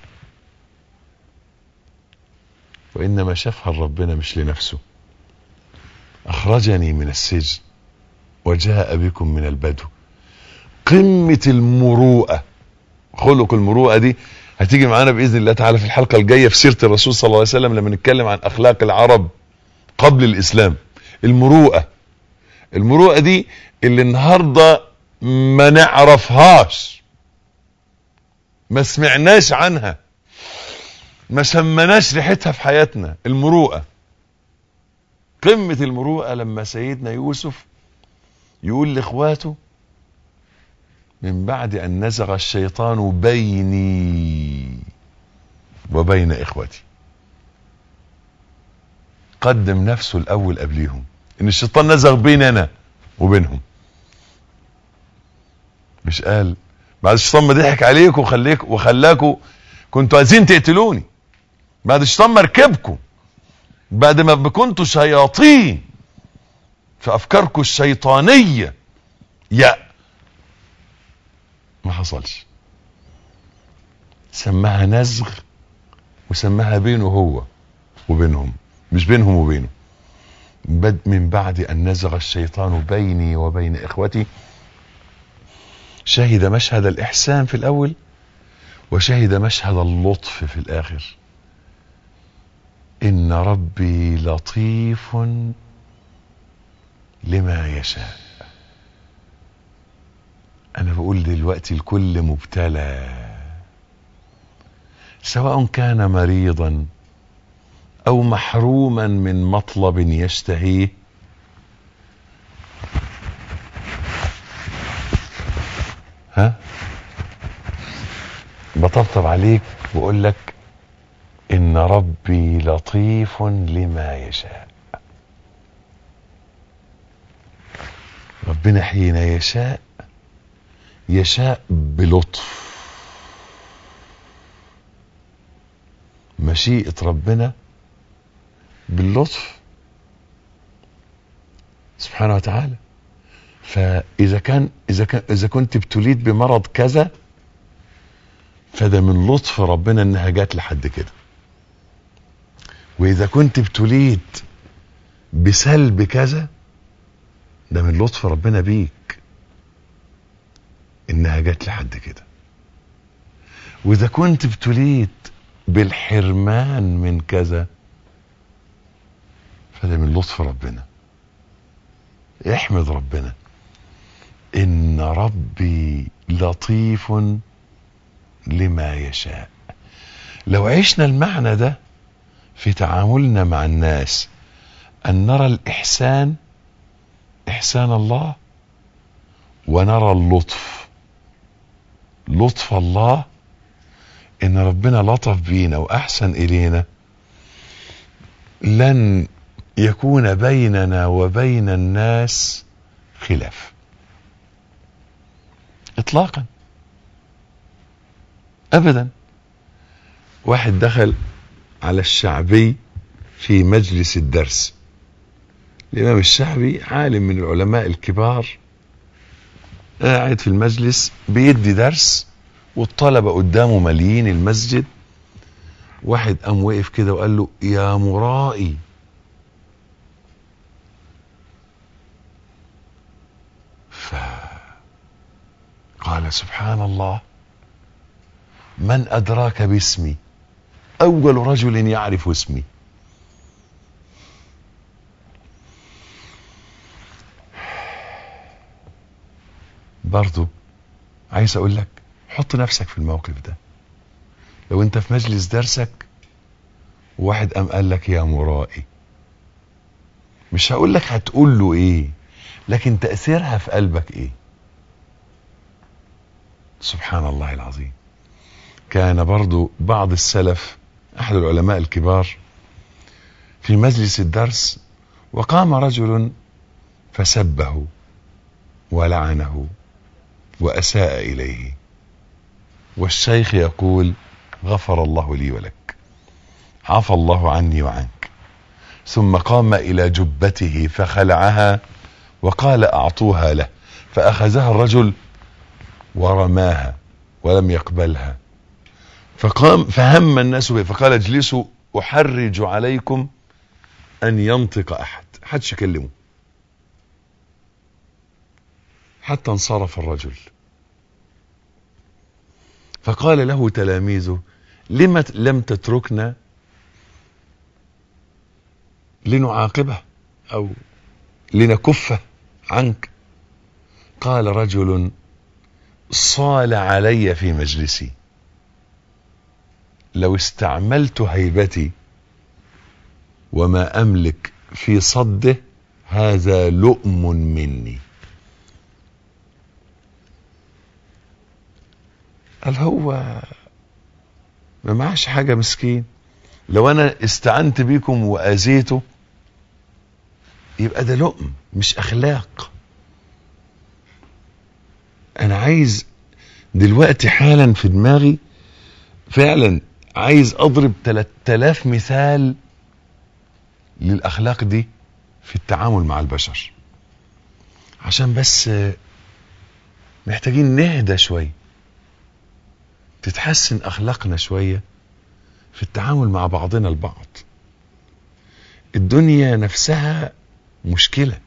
وانما شافها ربنا مش لنفسه اخرجني من السجن وجاء بكم من البدو قمة المروءة خلق المروءة دي هتيجي معانا بإذن الله تعالى في الحلقة الجاية في سيرة الرسول صلى الله عليه وسلم لما نتكلم عن أخلاق العرب قبل الإسلام المروءة المروءة دي اللي النهاردة ما نعرفهاش ما سمعناش عنها ما شمناش ريحتها في حياتنا المروءة قمة المروءة لما سيدنا يوسف يقول لاخواته من بعد ان نزغ الشيطان بيني وبين اخوتي قدم نفسه الاول قبليهم ان الشيطان نزغ بيني انا وبينهم مش قال بعد الشيطان ما ضحك عليكم وخليك وخلاكم كنتوا عايزين تقتلوني بعد الشيطان ما ركبكم بعد ما كنتوا شياطين في افكاركم الشيطانيه يا ما حصلش سماها نزغ وسماها بينه هو وبينهم مش بينهم وبينه بد من بعد ان نزغ الشيطان بيني وبين اخوتي شهد مشهد الاحسان في الاول وشهد مشهد اللطف في الاخر ان ربي لطيف لما يشاء انا بقول دلوقتي الكل مبتلى سواء كان مريضا او محروما من مطلب يشتهيه ها بطبطب عليك واقول لك ان ربي لطيف لما يشاء ربنا حين يشاء يشاء بلطف مشيئة ربنا باللطف سبحانه وتعالى فإذا كان إذا كان إذا كنت ابتليت بمرض كذا فده من لطف ربنا إنها جات لحد كده وإذا كنت ابتليت بسلب كذا ده من لطف ربنا بيك انها جت لحد كده واذا كنت ابتليت بالحرمان من كذا فده من لطف ربنا احمد ربنا ان ربي لطيف لما يشاء لو عشنا المعنى ده في تعاملنا مع الناس ان نرى الاحسان احسان الله ونرى اللطف لطف الله ان ربنا لطف بينا واحسن الينا لن يكون بيننا وبين الناس خلاف اطلاقا ابدا واحد دخل على الشعبي في مجلس الدرس الامام الشعبي عالم من العلماء الكبار قاعد في المجلس بيدي درس والطلبة قدامه ماليين المسجد واحد قام وقف كده وقال له يا مرائي فقال سبحان الله من أدراك باسمي أول رجل يعرف اسمي برضو عايز أقول لك حط نفسك في الموقف ده لو أنت في مجلس درسك وواحد قام قال لك يا مرائي مش هقول لك هتقول له ايه لكن تأثيرها في قلبك ايه سبحان الله العظيم كان برضو بعض السلف احد العلماء الكبار في مجلس الدرس وقام رجل فسبه ولعنه واساء اليه والشيخ يقول غفر الله لي ولك عفى الله عني وعنك ثم قام الى جبته فخلعها وقال اعطوها له فاخذها الرجل ورماها ولم يقبلها فقام فهم الناس به فقال اجلسوا احرج عليكم ان ينطق احد حدش يكلمه حتى انصرف الرجل فقال له تلاميذه لم لم تتركنا لنعاقبه او لنكفه عنك قال رجل صال علي في مجلسي لو استعملت هيبتي وما املك في صده هذا لؤم مني قال هو ما معاش حاجه مسكين لو انا استعنت بيكم واذيته يبقى ده لؤم مش اخلاق انا عايز دلوقتي حالا في دماغي فعلا عايز اضرب 3000 مثال للاخلاق دي في التعامل مع البشر عشان بس محتاجين نهدى شويه تتحسن اخلاقنا شويه في التعامل مع بعضنا البعض الدنيا نفسها مشكله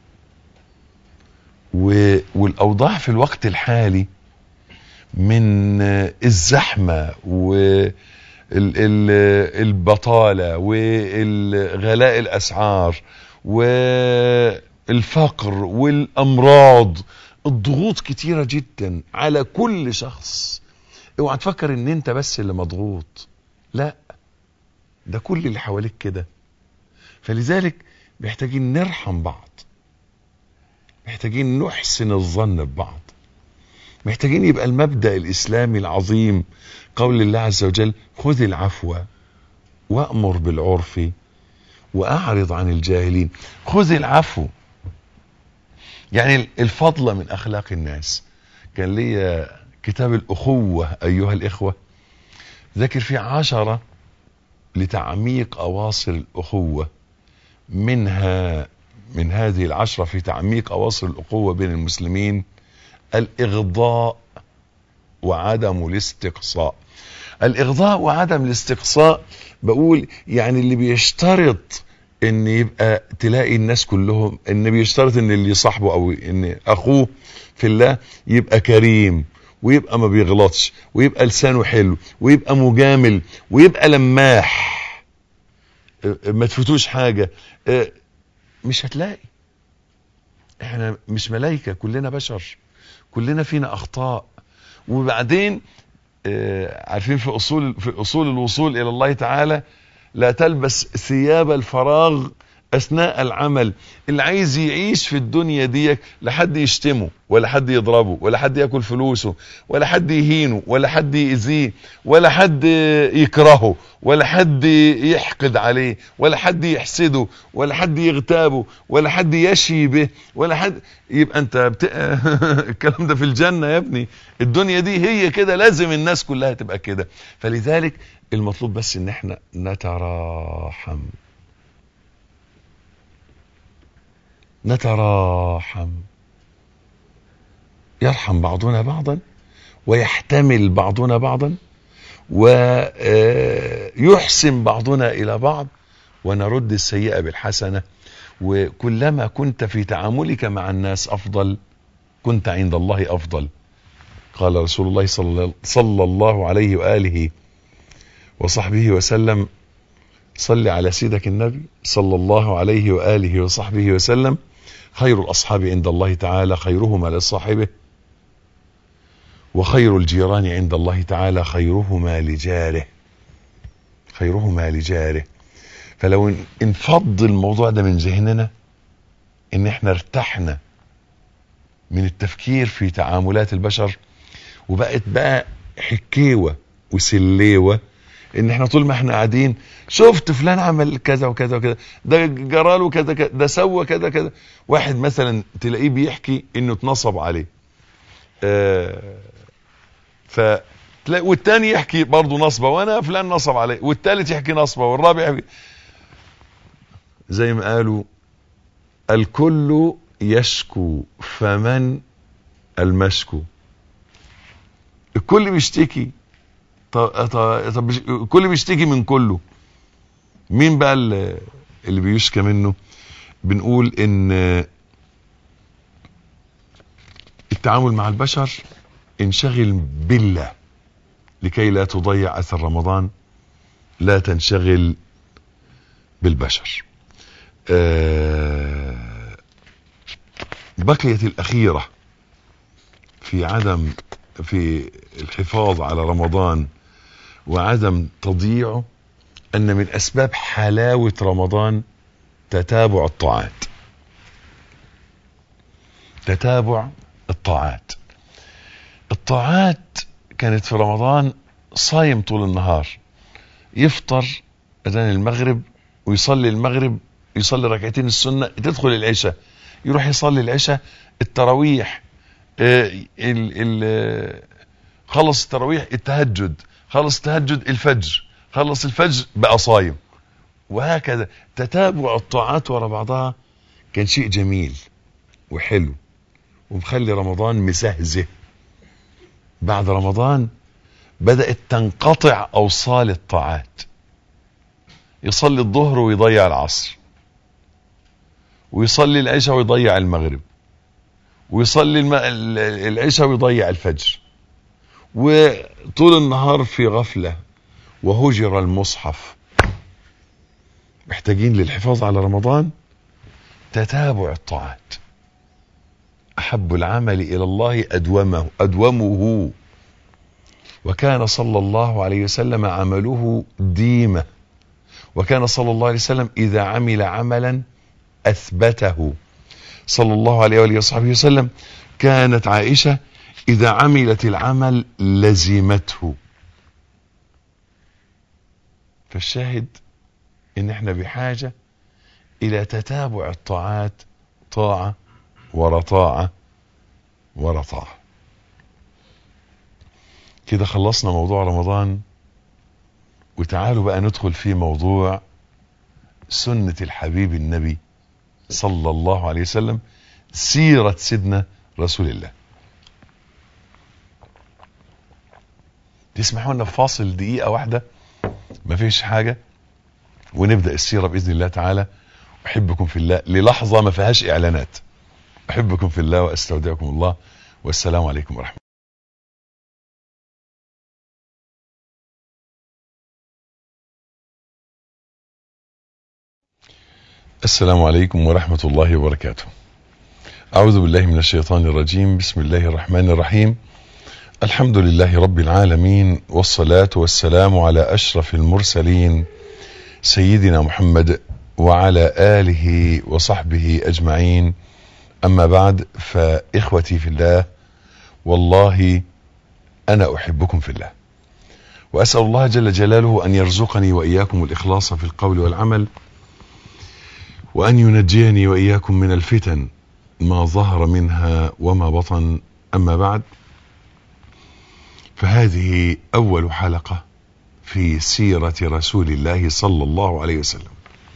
و... والاوضاع في الوقت الحالي من الزحمه والبطاله وغلاء الاسعار والفقر والامراض الضغوط كتيره جدا على كل شخص اوعى تفكر ان انت بس اللي مضغوط لا ده كل اللي حواليك كده فلذلك محتاجين نرحم بعض محتاجين نحسن الظن ببعض محتاجين يبقى المبدأ الإسلامي العظيم قول الله عز وجل خذ العفو وأمر بالعرف وأعرض عن الجاهلين خذ العفو يعني الفضل من أخلاق الناس كان لي كتاب الأخوة أيها الإخوة ذكر فيه عشرة لتعميق أواصر الأخوة منها من هذه العشرة في تعميق أواصر الأخوة بين المسلمين الإغضاء وعدم الاستقصاء الإغضاء وعدم الاستقصاء بقول يعني اللي بيشترط ان يبقى تلاقي الناس كلهم ان بيشترط ان اللي صاحبه او ان اخوه في الله يبقى كريم ويبقى ما بيغلطش ويبقى لسانه حلو ويبقى مجامل ويبقى لماح ما تفوتوش حاجة مش هتلاقي احنا مش ملايكة كلنا بشر كلنا فينا اخطاء وبعدين عارفين في اصول في اصول الوصول الى الله تعالى لا تلبس ثياب الفراغ اثناء العمل اللي عايز يعيش في الدنيا دي لا حد يشتمه ولا حد يضربه ولا حد ياكل فلوسه ولا حد يهينه ولا حد يأذيه ولا حد يكرهه ولا حد يحقد عليه ولا حد يحسده ولا حد يغتابه ولا حد يشي به ولا حد يبقى انت بت... الكلام ده في الجنة يا ابني الدنيا دي هي كده لازم الناس كلها تبقى كده فلذلك المطلوب بس ان احنا نتراحم نتراحم يرحم بعضنا بعضا ويحتمل بعضنا بعضا ويحسن بعضنا إلى بعض ونرد السيئة بالحسنة وكلما كنت في تعاملك مع الناس أفضل كنت عند الله أفضل قال رسول الله صلى صلى الله عليه وآله وصحبه وسلم صل على سيدك النبي صلى الله عليه وآله وصحبه وسلم خير الأصحاب عند الله تعالى خيرهما لصاحبه وخير الجيران عند الله تعالى خيرهما لجاره خيرهما لجاره فلو انفض الموضوع ده من ذهننا ان احنا ارتحنا من التفكير في تعاملات البشر وبقت بقى حكيوة وسليوة ان احنا طول ما احنا قاعدين شفت فلان عمل كذا وكذا وكذا ده جراله كذا كذا ده سوى كذا كذا واحد مثلا تلاقيه بيحكي انه اتنصب عليه آه ف تلاقي والتاني يحكي برضه نصبه وانا فلان نصب عليه والتالت يحكي نصبه والرابع يحكي زي ما قالوا الكل يشكو فمن المشكو الكل بيشتكي طب, طب الكل بيشتكي من كله مين بقى اللي, اللي بيشكى منه بنقول ان التعامل مع البشر انشغل بالله لكي لا تضيع اثر رمضان لا تنشغل بالبشر آه بقيت الأخيرة في عدم في الحفاظ على رمضان وعدم تضييعه أن من أسباب حلاوة رمضان تتابع الطاعات تتابع الطاعات الطاعات كانت في رمضان صايم طول النهار يفطر أذان المغرب ويصلي المغرب يصلي ركعتين السنة تدخل العشاء يروح يصلي العشاء التراويح ال ال خلص التراويح التهجد خلص التهجد الفجر خلص الفجر بقى صايم وهكذا تتابع الطاعات ورا بعضها كان شيء جميل وحلو ومخلي رمضان مسهزه بعد رمضان بدأت تنقطع أوصال الطاعات يصلي الظهر ويضيع العصر ويصلي العشاء ويضيع المغرب ويصلي الم... العشاء ويضيع الفجر وطول النهار في غفلة وهجر المصحف محتاجين للحفاظ على رمضان تتابع الطاعات أحب العمل إلى الله أدومه أدومه وكان صلى الله عليه وسلم عمله ديمة وكان صلى الله عليه وسلم إذا عمل عملا أثبته صلى الله عليه وآله وصحبه وسلم كانت عائشة إذا عملت العمل لزمته فالشاهد إن احنا بحاجة إلى تتابع الطاعات طاعة ورا طاعة ورا طاعة كده خلصنا موضوع رمضان وتعالوا بقى ندخل في موضوع سنة الحبيب النبي صلى الله عليه وسلم سيرة سيدنا رسول الله تسمحوا لنا فاصل دقيقة واحدة مفيش حاجة ونبدأ السيرة بإذن الله تعالى أحبكم في الله للحظة ما فيهاش إعلانات أحبكم في الله وأستودعكم الله والسلام عليكم ورحمة الله السلام عليكم ورحمة الله وبركاته أعوذ بالله من الشيطان الرجيم بسم الله الرحمن الرحيم الحمد لله رب العالمين والصلاة والسلام على أشرف المرسلين سيدنا محمد وعلى آله وصحبه أجمعين أما بعد فإخوتي في الله والله أنا أحبكم في الله وأسأل الله جل جلاله أن يرزقني وإياكم الإخلاص في القول والعمل وأن ينجيني وإياكم من الفتن ما ظهر منها وما بطن أما بعد فهذه أول حلقة في سيرة رسول الله صلى الله عليه وسلم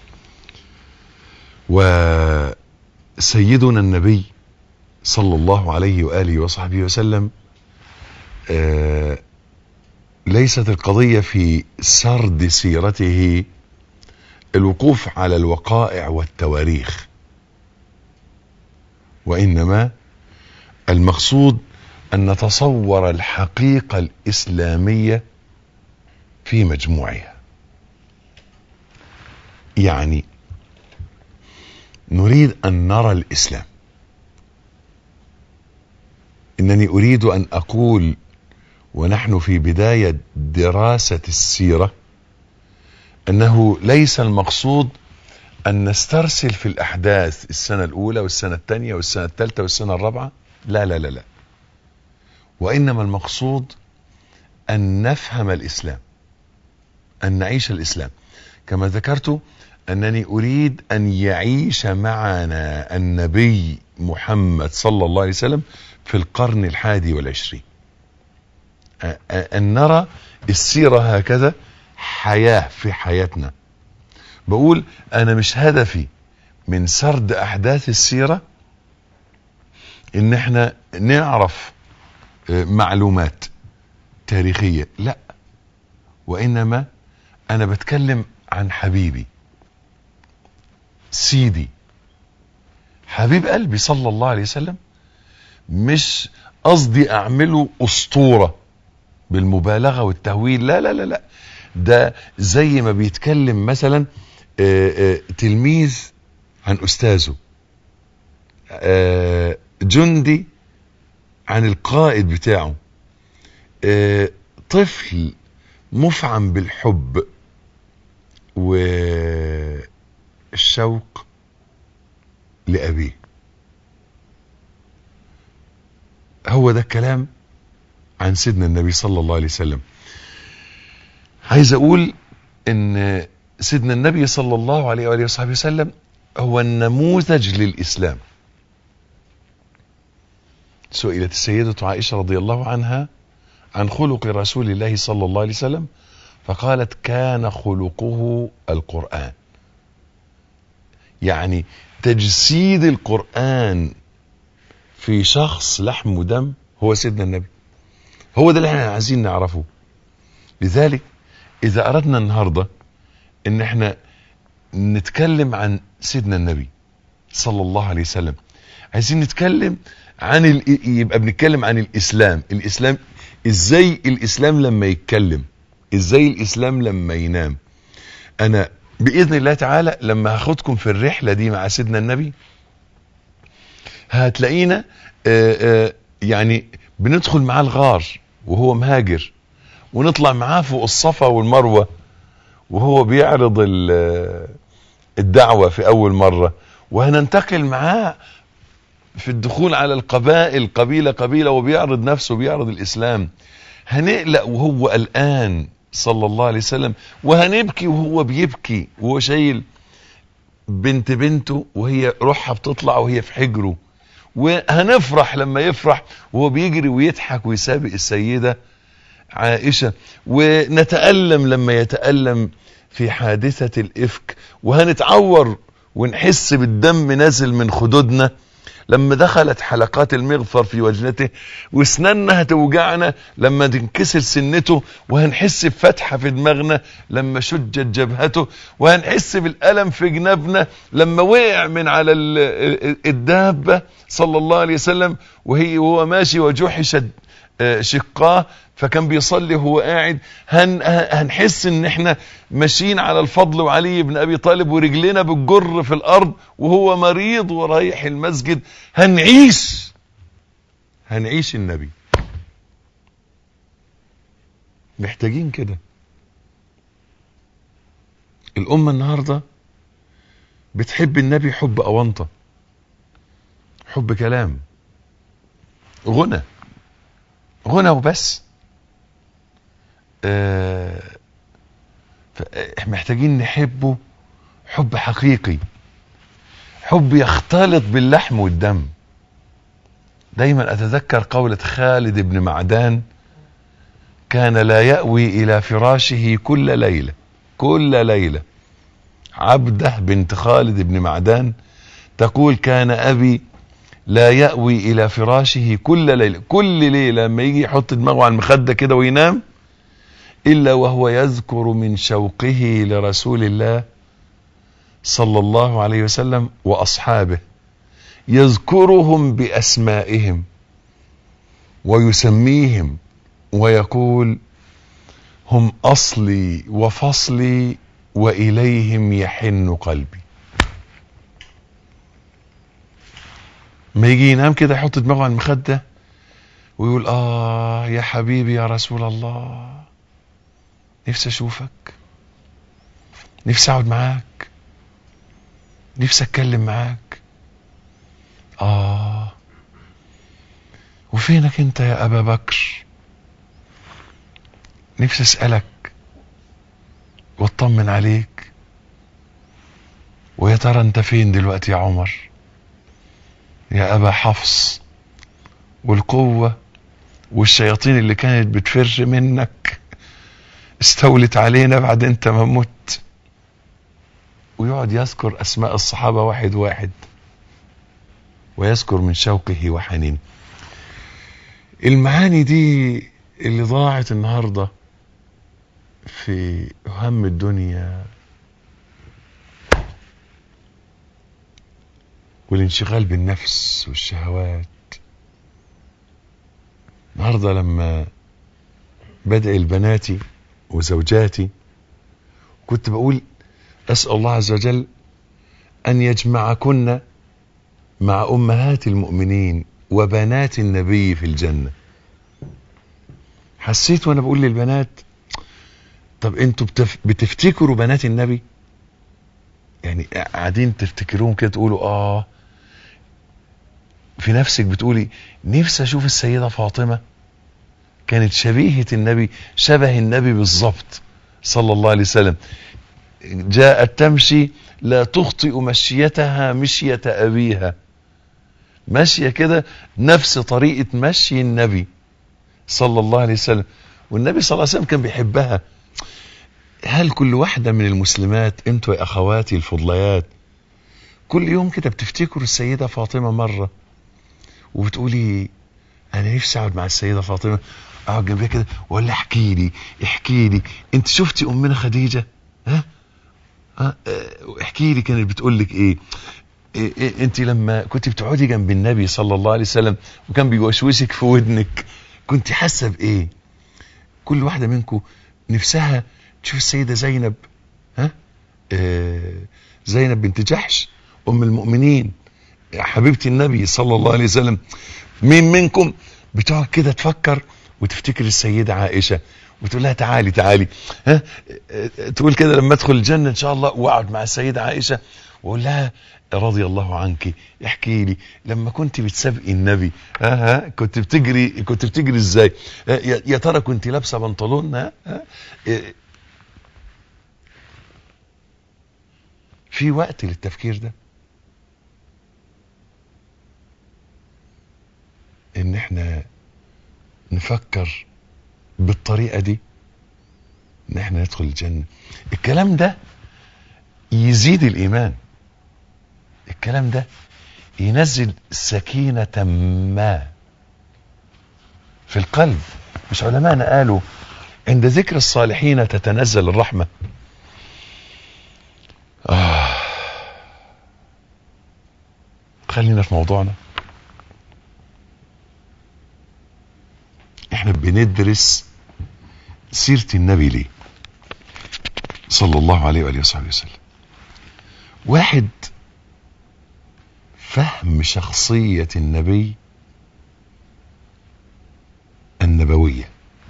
وسيدنا النبي صلى الله عليه وآله وصحبه وسلم ليست القضية في سرد سيرته الوقوف على الوقائع والتواريخ وإنما المقصود أن نتصور الحقيقة الإسلامية في مجموعها يعني نريد أن نرى الإسلام إنني أريد أن أقول ونحن في بداية دراسة السيرة أنه ليس المقصود أن نسترسل في الأحداث السنة الأولى والسنة الثانية والسنة الثالثة والسنة الرابعة لا لا لا لا وإنما المقصود أن نفهم الإسلام أن نعيش الإسلام كما ذكرت أنني أريد أن يعيش معنا النبي محمد صلى الله عليه وسلم في القرن الحادي والعشرين أن نرى السيرة هكذا حياة في حياتنا بقول أنا مش هدفي من سرد أحداث السيرة إن احنا نعرف معلومات تاريخية لا وإنما أنا بتكلم عن حبيبي سيدي حبيب قلبي صلى الله عليه وسلم مش قصدي أعمله أسطورة بالمبالغة والتهويل لا لا لا لا ده زي ما بيتكلم مثلا آآ آآ تلميذ عن أستاذه جندي عن القائد بتاعه طفل مفعم بالحب والشوق لأبيه هو ده الكلام عن سيدنا النبي صلى الله عليه وسلم عايز اقول ان سيدنا النبي صلى الله عليه وآله وصحبه وسلم هو النموذج للإسلام سئلت السيدة عائشة رضي الله عنها عن خلق رسول الله صلى الله عليه وسلم فقالت كان خلقه القرآن يعني تجسيد القرآن في شخص لحم ودم هو سيدنا النبي هو ده اللي احنا عايزين نعرفه لذلك اذا اردنا النهارده ان احنا نتكلم عن سيدنا النبي صلى الله عليه وسلم عايزين نتكلم عن ال... يبقى بنتكلم عن الاسلام الاسلام ازاي الاسلام لما يتكلم ازاي الاسلام لما ينام انا باذن الله تعالى لما هاخدكم في الرحله دي مع سيدنا النبي هتلاقينا آآ آآ يعني بندخل معاه الغار وهو مهاجر ونطلع معاه فوق الصفا والمروه وهو بيعرض الدعوه في اول مره وهننتقل معاه في الدخول على القبائل قبيله قبيله وبيعرض نفسه بيعرض الاسلام هنقلق وهو قلقان صلى الله عليه وسلم وهنبكي وهو بيبكي وهو شايل بنت بنته وهي روحها بتطلع وهي في حجره وهنفرح لما يفرح وهو بيجري ويضحك ويسابق السيدة عائشة ونتألم لما يتألم في حادثة الإفك وهنتعور ونحس بالدم نازل من خدودنا لما دخلت حلقات المغفر في وجنته واسناننا هتوجعنا لما تنكسر سنته وهنحس بفتحة في دماغنا لما شجت جبهته وهنحس بالألم في جنابنا لما وقع من على الدابة صلى الله عليه وسلم وهي وهو ماشي وجحش شقاه فكان بيصلي وهو قاعد هن هنحس ان احنا ماشيين على الفضل وعلي بن ابي طالب ورجلنا بتجر في الارض وهو مريض ورايح المسجد هنعيش هنعيش النبي محتاجين كده الامه النهارده بتحب النبي حب اونطه حب كلام غنى غنى وبس آه محتاجين نحبه حب حقيقي حب يختلط باللحم والدم دايما اتذكر قولة خالد بن معدان كان لا يأوي الى فراشه كل ليلة كل ليلة عبده بنت خالد بن معدان تقول كان ابي لا يأوي الى فراشه كل ليلة كل ليلة لما يجي يحط دماغه على المخدة كده وينام إلا وهو يذكر من شوقه لرسول الله صلى الله عليه وسلم وأصحابه يذكرهم بأسمائهم ويسميهم ويقول هم أصلي وفصلي وإليهم يحن قلبي ما يجي ينام كده يحط دماغه على المخدة ويقول آه يا حبيبي يا رسول الله نفسي أشوفك نفسي أقعد معاك نفسي أتكلم معاك آه وفينك أنت يا أبا بكر نفسي أسألك واطمن عليك ويا ترى أنت فين دلوقتي يا عمر يا أبا حفص والقوة والشياطين اللي كانت بتفر منك استولت علينا بعد انت ما مت ويقعد يذكر اسماء الصحابة واحد واحد ويذكر من شوقه وحنينه المعاني دي اللي ضاعت النهاردة في هم الدنيا والانشغال بالنفس والشهوات النهارده لما بدعي لبناتي وزوجاتي كنت بقول اسال الله عز وجل ان يجمعكن مع امهات المؤمنين وبنات النبي في الجنه حسيت وانا بقول للبنات طب انتوا بتف... بتفتكروا بنات النبي يعني قاعدين تفتكروهم كده تقولوا اه في نفسك بتقولي نفسي اشوف السيدة فاطمة كانت شبيهة النبي شبه النبي بالظبط صلى الله عليه وسلم جاءت تمشي لا تخطئ مشيتها مشية أبيها ماشية كده نفس طريقة مشي النبي صلى الله عليه وسلم والنبي صلى الله عليه وسلم كان بيحبها هل كل واحدة من المسلمات انتوا يا أخواتي الفضليات كل يوم كده بتفتكروا السيدة فاطمة مرة وبتقولي انا نفسي اقعد مع السيده فاطمه اقعد جنبها كده ولا احكي لي احكي لي انت شفتي امنا خديجه ها ها اه احكي لي كانت بتقول لك ايه, إيه, إيه انت لما كنت بتقعدي جنب النبي صلى الله عليه وسلم وكان بيوشوشك في ودنك كنت حاسه بايه كل واحده منكم نفسها تشوف السيده زينب ها اه زينب بنت جحش ام المؤمنين حبيبتي النبي صلى الله عليه وسلم مين منكم بتقعد كده تفكر وتفتكر السيدة عائشة وتقول لها تعالي تعالي ها تقول كده لما ادخل الجنة ان شاء الله واقعد مع السيدة عائشة واقول لها رضي الله عنك احكي لي لما كنت بتسابقي النبي ها ها كنت بتجري كنت بتجري ازاي يا ترى كنت لابسه بنطلون ها, ها في وقت للتفكير ده ان احنا نفكر بالطريقة دي ان احنا ندخل الجنة الكلام ده يزيد الايمان الكلام ده ينزل سكينة ما في القلب مش علماءنا قالوا عند ذكر الصالحين تتنزل الرحمة آه. خلينا في موضوعنا احنا بندرس سيرة النبي ليه صلى الله عليه وآله وصحبه وسلم واحد فهم شخصية النبي النبوية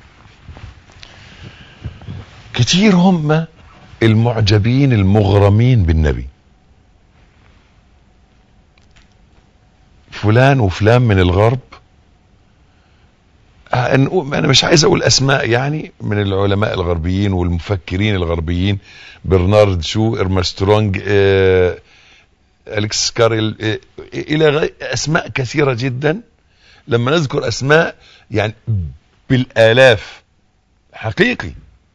كتير هم المعجبين المغرمين بالنبي فلان وفلان من الغرب انا مش عايز اقول اسماء يعني من العلماء الغربيين والمفكرين الغربيين برنارد شو ارمسترونج آه، الكس كارل آه، الى غير اسماء كثيره جدا لما نذكر اسماء يعني بالالاف حقيقي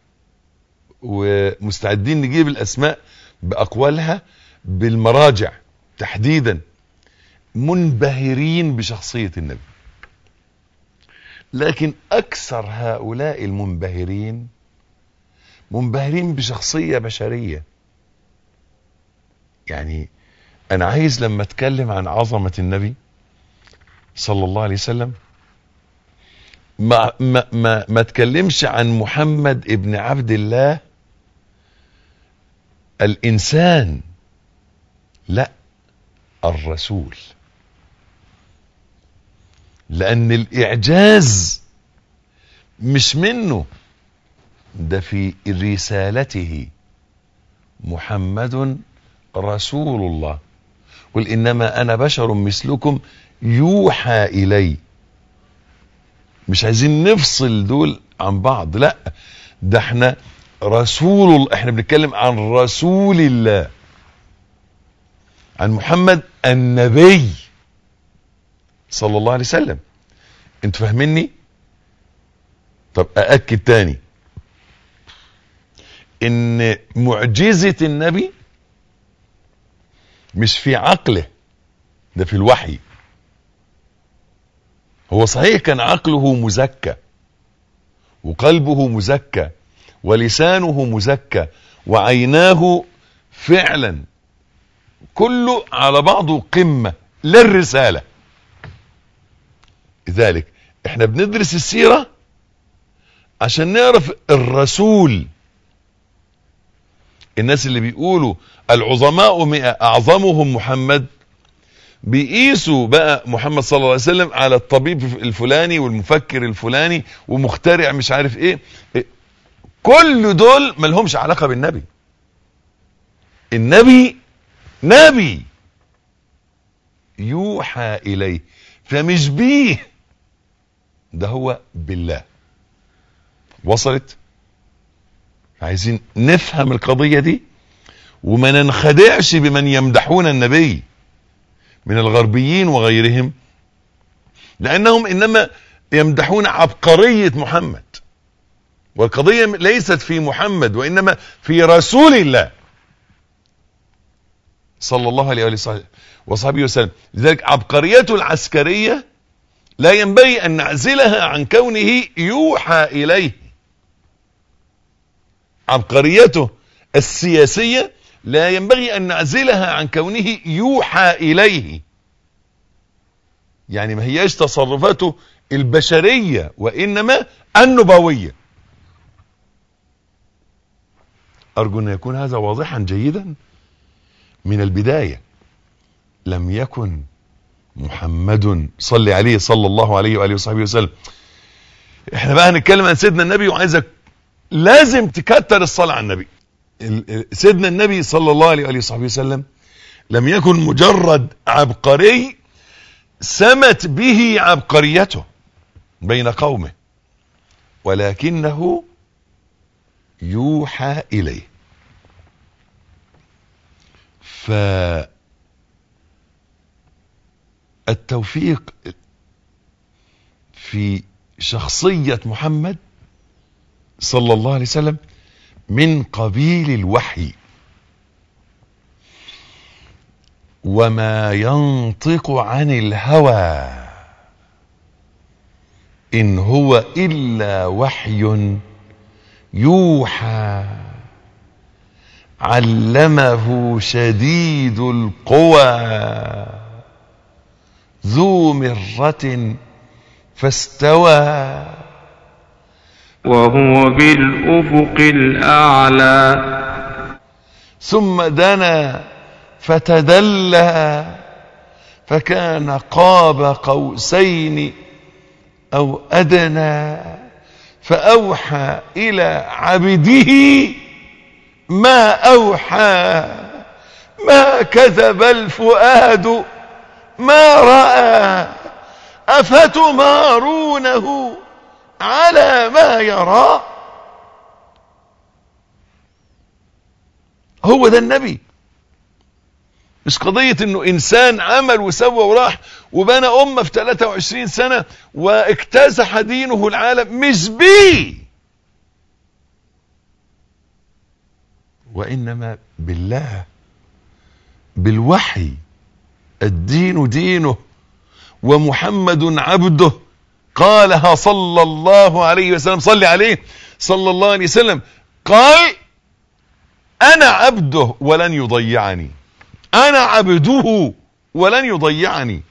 ومستعدين نجيب الاسماء باقوالها بالمراجع تحديدا منبهرين بشخصيه النبي لكن اكثر هؤلاء المنبهرين منبهرين بشخصية بشرية يعني انا عايز لما اتكلم عن عظمة النبي صلى الله عليه وسلم ما ما ما, ما اتكلمش عن محمد ابن عبد الله الانسان لا الرسول لان الاعجاز مش منه ده في رسالته محمد رسول الله قل انما انا بشر مثلكم يوحى الي مش عايزين نفصل دول عن بعض لا ده احنا رسول الله احنا بنتكلم عن رسول الله عن محمد النبي صلى الله عليه وسلم انت فاهميني طب ااكد تاني ان معجزة النبي مش في عقله ده في الوحي هو صحيح كان عقله مزكى وقلبه مزكى ولسانه مزكى وعيناه فعلا كله على بعضه قمة للرسالة لذلك احنا بندرس السيرة عشان نعرف الرسول الناس اللي بيقولوا العظماء مئة اعظمهم محمد بيقيسوا بقى محمد صلى الله عليه وسلم على الطبيب الفلاني والمفكر الفلاني ومخترع مش عارف ايه كل دول ملهمش علاقة بالنبي النبي نبي يوحى اليه فمش بيه ده هو بالله وصلت عايزين نفهم القضية دي وما ننخدعش بمن يمدحون النبي من الغربيين وغيرهم لانهم انما يمدحون عبقرية محمد والقضية ليست في محمد وانما في رسول الله صلى الله عليه وآله وصحبه وسلم لذلك عبقريته العسكرية لا ينبغي ان نعزلها عن كونه يوحى اليه عبقريته السياسية لا ينبغي ان نعزلها عن كونه يوحى اليه يعني ما هياش تصرفاته البشرية وانما النبوية ارجو ان يكون هذا واضحا جيدا من البداية لم يكن محمد صلى عليه صلى الله عليه وآله وصحبه وسلم احنا بقى هنتكلم عن سيدنا النبي وعايزك لازم تكتر الصلاة على النبي سيدنا النبي صلى الله عليه وآله وصحبه وسلم لم يكن مجرد عبقري سمت به عبقريته بين قومه ولكنه يوحى إليه فالتوفيق في شخصية محمد صلى الله عليه وسلم من قبيل الوحي وما ينطق عن الهوى إن هو إلا وحي يوحى علمه شديد القوى ذو مرة فاستوى وهو بالأفق الأعلى ثم دنا فتدلى فكان قاب قوسين أو أدنى فأوحى إلى عبده ما أوحى ما كذب الفؤاد ما رأى أفتمارونه على ما يرى هو ده النبي مش قضية انه انسان عمل وسوى وراح وبنى امة في 23 سنة واكتسح دينه العالم مش بيه وانما بالله بالوحي الدين دينه ومحمد عبده قالها صلى الله عليه وسلم صلي عليه صلى الله عليه وسلم قال انا عبده ولن يضيعني انا عبده ولن يضيعني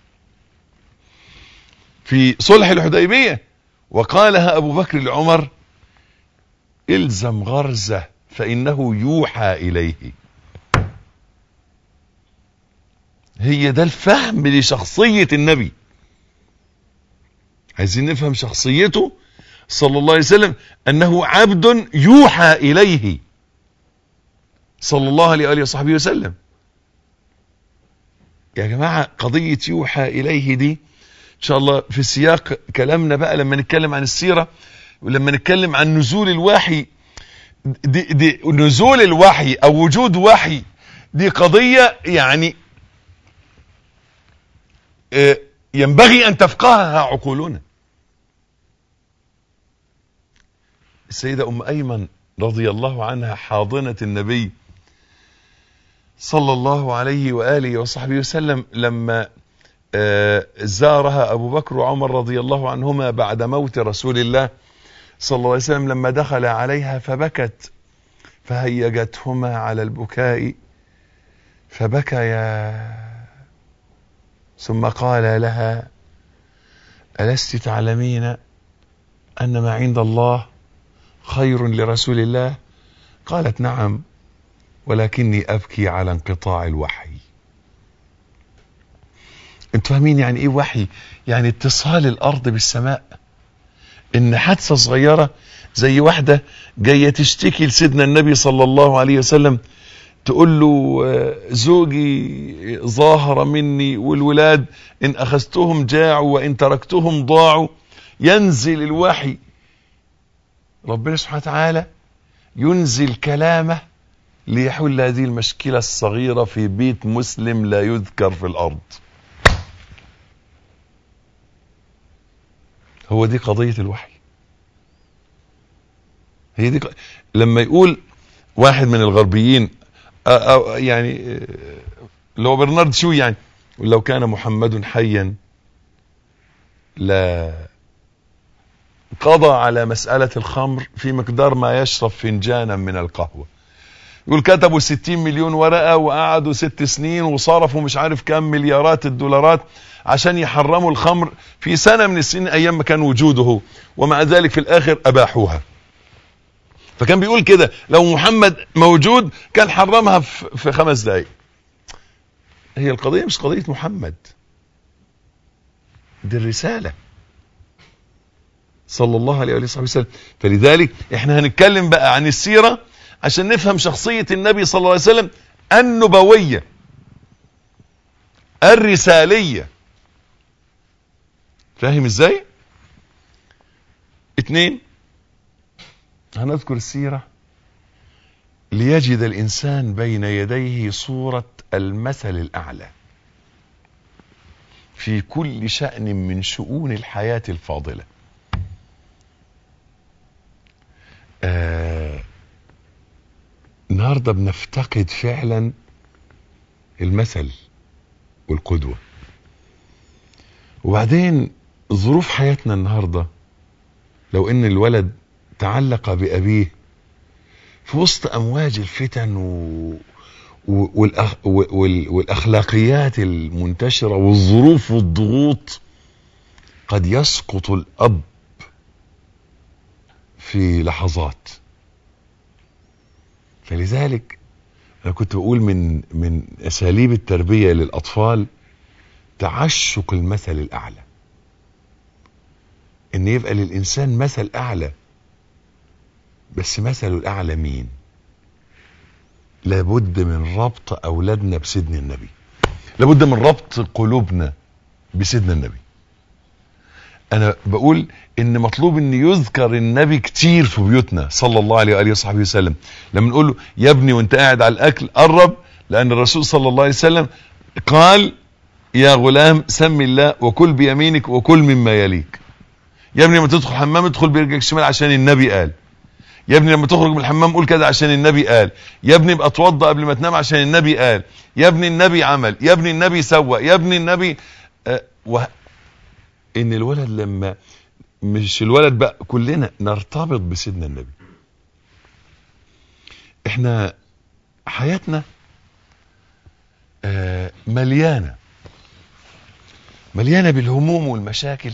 في صلح الحديبية وقالها ابو بكر لعمر الزم غرزه فانه يوحى اليه هي ده الفهم لشخصية النبي عايزين نفهم شخصيته صلى الله عليه وسلم انه عبد يوحى اليه صلى الله عليه وآله وصحبه وسلم يا جماعة قضية يوحى إليه دي إن شاء الله في سياق كلامنا بقى لما نتكلم عن السيرة ولما نتكلم عن نزول الوحي دي, دي نزول الوحي أو وجود وحي دي قضية يعني آه، ينبغي أن تفقهها عقولنا السيدة أم أيمن رضي الله عنها حاضنة النبي صلى الله عليه وآله وصحبه وسلم لما آه، زارها أبو بكر وعمر رضي الله عنهما بعد موت رسول الله صلى الله عليه وسلم لما دخل عليها فبكت فهيجتهما على البكاء فبكيا ثم قال لها ألست تعلمين أن ما عند الله خير لرسول الله قالت نعم ولكني أبكي على انقطاع الوحي انتوا فاهمين يعني ايه وحي يعني اتصال الارض بالسماء ان حادثة صغيرة زي واحدة جاية تشتكي لسيدنا النبي صلى الله عليه وسلم تقول له آه، زوجي ظاهر مني والولاد ان اخذتهم جاعوا وان تركتهم ضاعوا ينزل الوحي ربنا سبحانه وتعالى ينزل كلامه ليحل هذه المشكلة الصغيرة في بيت مسلم لا يذكر في الأرض هو دي قضية الوحي هي دي ق... لما يقول واحد من الغربيين أ... أ... يعني آه، اللي هو برنارد شو يعني يقول لو كان محمد حيا لا قضى على مسألة الخمر في مقدار ما يشرب فنجانا من القهوة يقول كتبوا 60 مليون ورقة وقعدوا ست سنين وصرفوا مش عارف كام مليارات الدولارات عشان يحرموا الخمر في سنة من السنين ايام ما كان وجوده ومع ذلك في الاخر اباحوها فكان بيقول كده لو محمد موجود كان حرمها في في خمس دقايق هي القضية مش قضية محمد دي الرسالة صلى الله عليه وصحبه وسلم فلذلك احنا هنتكلم بقى عن السيرة عشان نفهم شخصية النبي صلى الله عليه وسلم النبوية الرسالية فاهم ازاي اتنين هنذكر السيرة ليجد الانسان بين يديه صورة المثل الاعلى في كل شأن من شؤون الحياة الفاضلة آه النهاردة بنفتقد فعلا المثل والقدوة وبعدين ظروف حياتنا النهاردة لو ان الولد تعلق بأبيه في وسط أمواج الفتن و... و- والأخ... وال... والأخلاقيات المنتشرة والظروف والضغوط قد يسقط الأب في لحظات فلذلك انا كنت بقول من من اساليب التربيه للاطفال تعشق المثل الاعلى ان يبقى للانسان مثل اعلى بس مثله الاعلى مين لابد من ربط اولادنا بسيدنا النبي لابد من ربط قلوبنا بسيدنا النبي انا بقول ان مطلوب ان يذكر النبي كتير في بيوتنا صلى الله عليه واله وصحبه وسلم لما نقول له يا ابني وانت قاعد على الاكل قرب لان الرسول صلى الله عليه وسلم قال يا غلام سم الله وكل بيمينك وكل مما يليك يا ابني لما تدخل الحمام ادخل برجلك الشمال عشان النبي قال يا ابني لما تخرج من الحمام قول كده عشان النبي قال يا ابني ابقى اتوضى قبل ما تنام عشان النبي قال يا ابني النبي عمل يا ابني النبي سوى يا ابني النبي آه و... ان الولد لما مش الولد بقى كلنا نرتبط بسيدنا النبي احنا حياتنا آه، مليانة مليانة بالهموم والمشاكل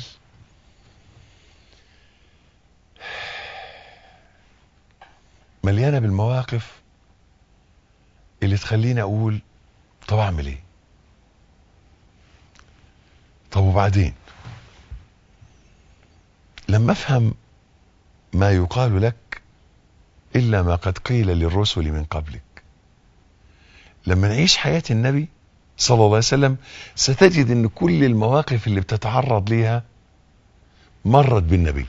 مليانة بالمواقف اللي تخليني اقول طب اعمل ايه طب وبعدين لما افهم ما يقال لك الا ما قد قيل للرسل من قبلك لما نعيش حياة النبي صلى الله عليه وسلم ستجد ان كل المواقف اللي بتتعرض ليها مرت بالنبي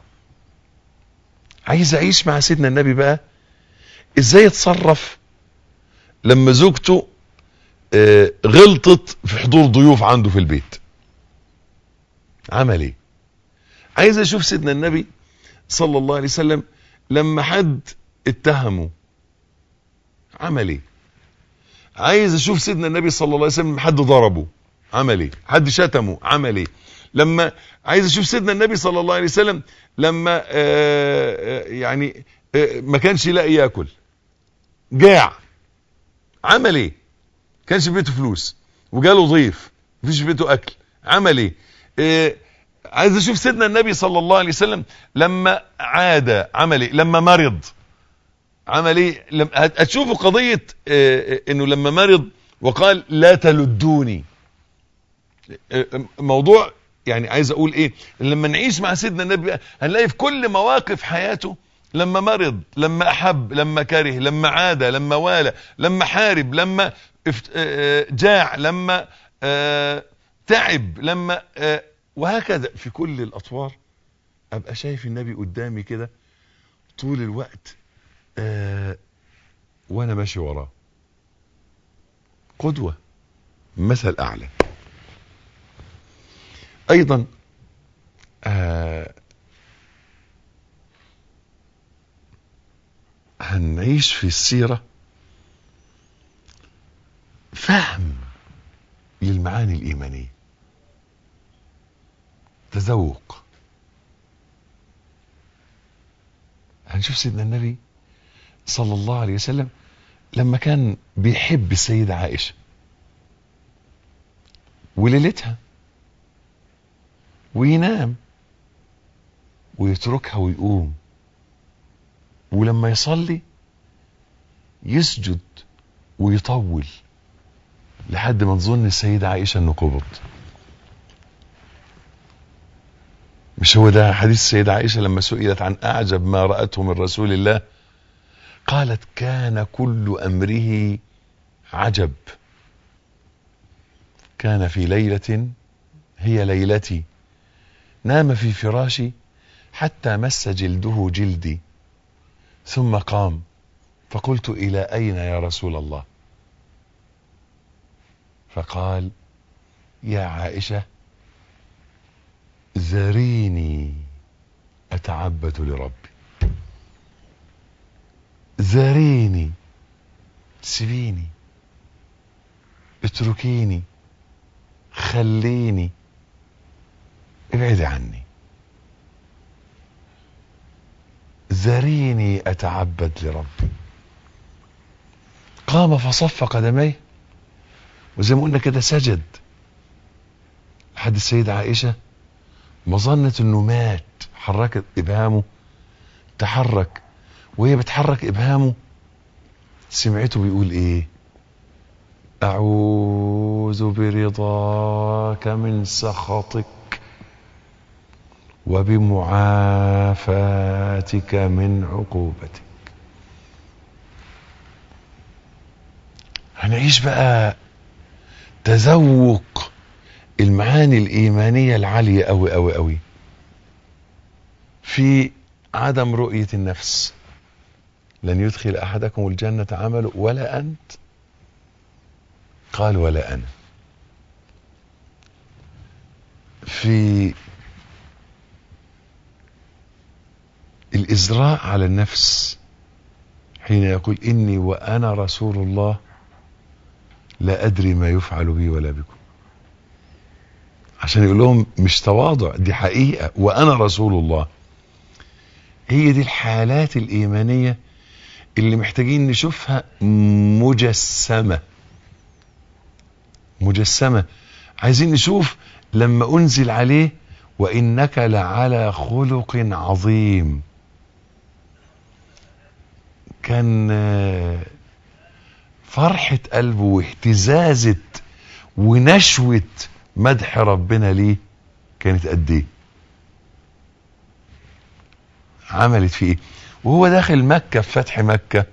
عايز اعيش مع سيدنا النبي بقى ازاي اتصرف لما زوجته آه، غلطت في حضور ضيوف عنده في البيت عمل ايه عايز اشوف سيدنا النبي صلى الله عليه وسلم لما حد اتهمه عمل ايه عايز اشوف سيدنا النبي صلى الله عليه وسلم حد ضربه عمل ايه حد شتمه عمل ايه لما عايز اشوف سيدنا النبي صلى الله عليه وسلم لما آه آه يعني آه ما كانش يلاقي ياكل جاع عمل ايه كانش في بيته فلوس وجاله ضيف مفيش في بيته اكل عمل ايه آه عايز اشوف سيدنا النبي صلى الله عليه وسلم لما عاد عمل ايه لما مرض عمل ايه لم- هت- هتشوفوا قضية آه، آه، انه لما مرض وقال لا تلدوني آه، آه، موضوع يعني عايز اقول ايه لما نعيش مع سيدنا النبي بقى، هنلاقي في كل مواقف حياته لما مرض لما احب لما كره لما عاد لما والى لما حارب لما افت- آه، آه، جاع لما آه، تعب لما آه، وهكذا في كل الاطوار ابقى شايف النبي قدامي كده طول الوقت آه وانا ماشي وراه قدوة مثل اعلى ايضا آه هنعيش في السيرة فهم للمعاني الإيمانية تذوق هنشوف سيدنا النبي صلى الله عليه وسلم لما كان بيحب السيدة عائشة وليلتها وينام ويتركها ويقوم ولما يصلي يسجد ويطول لحد ما تظن السيدة عائشة انه قبض مش هو ده حديث السيدة عائشة لما سئلت عن أعجب ما رأته من رسول الله قالت كان كل أمره عجب كان في ليلة هي ليلتي نام في فراشي حتى مس جلده جلدي ثم قام فقلت إلى أين يا رسول الله فقال يا عائشة ذريني أتعبد لربي ذريني سيبيني اتركيني خليني ابعدي عني ذريني اتعبد لربي قام فصف قدميه وزي ما قلنا كده سجد لحد السيدة عائشة ما ظنت انه مات حركت ابهامه تحرك وهي بتحرك ابهامه سمعته بيقول ايه اعوذ برضاك من سخطك وبمعافاتك من عقوبتك هنعيش بقى تذوق المعاني الإيمانية العالية أوي أوي أوي في عدم رؤية النفس لن يدخل أحدكم الجنة عمله ولا أنت قال ولا أنا في الإزراء على النفس حين يقول إني وأنا رسول الله لا أدري ما يفعل بي ولا بكم عشان يقول لهم مش تواضع دي حقيقة وأنا رسول الله هي دي الحالات الإيمانية اللي محتاجين نشوفها مجسمة مجسمة عايزين نشوف لما أنزل عليه وإنك لعلى خلق عظيم كان آه، فرحة قلبه واهتزازة ونشوة مدح ربنا ليه كانت قد ايه عملت فيه ايه وهو داخل مكة في فتح مكة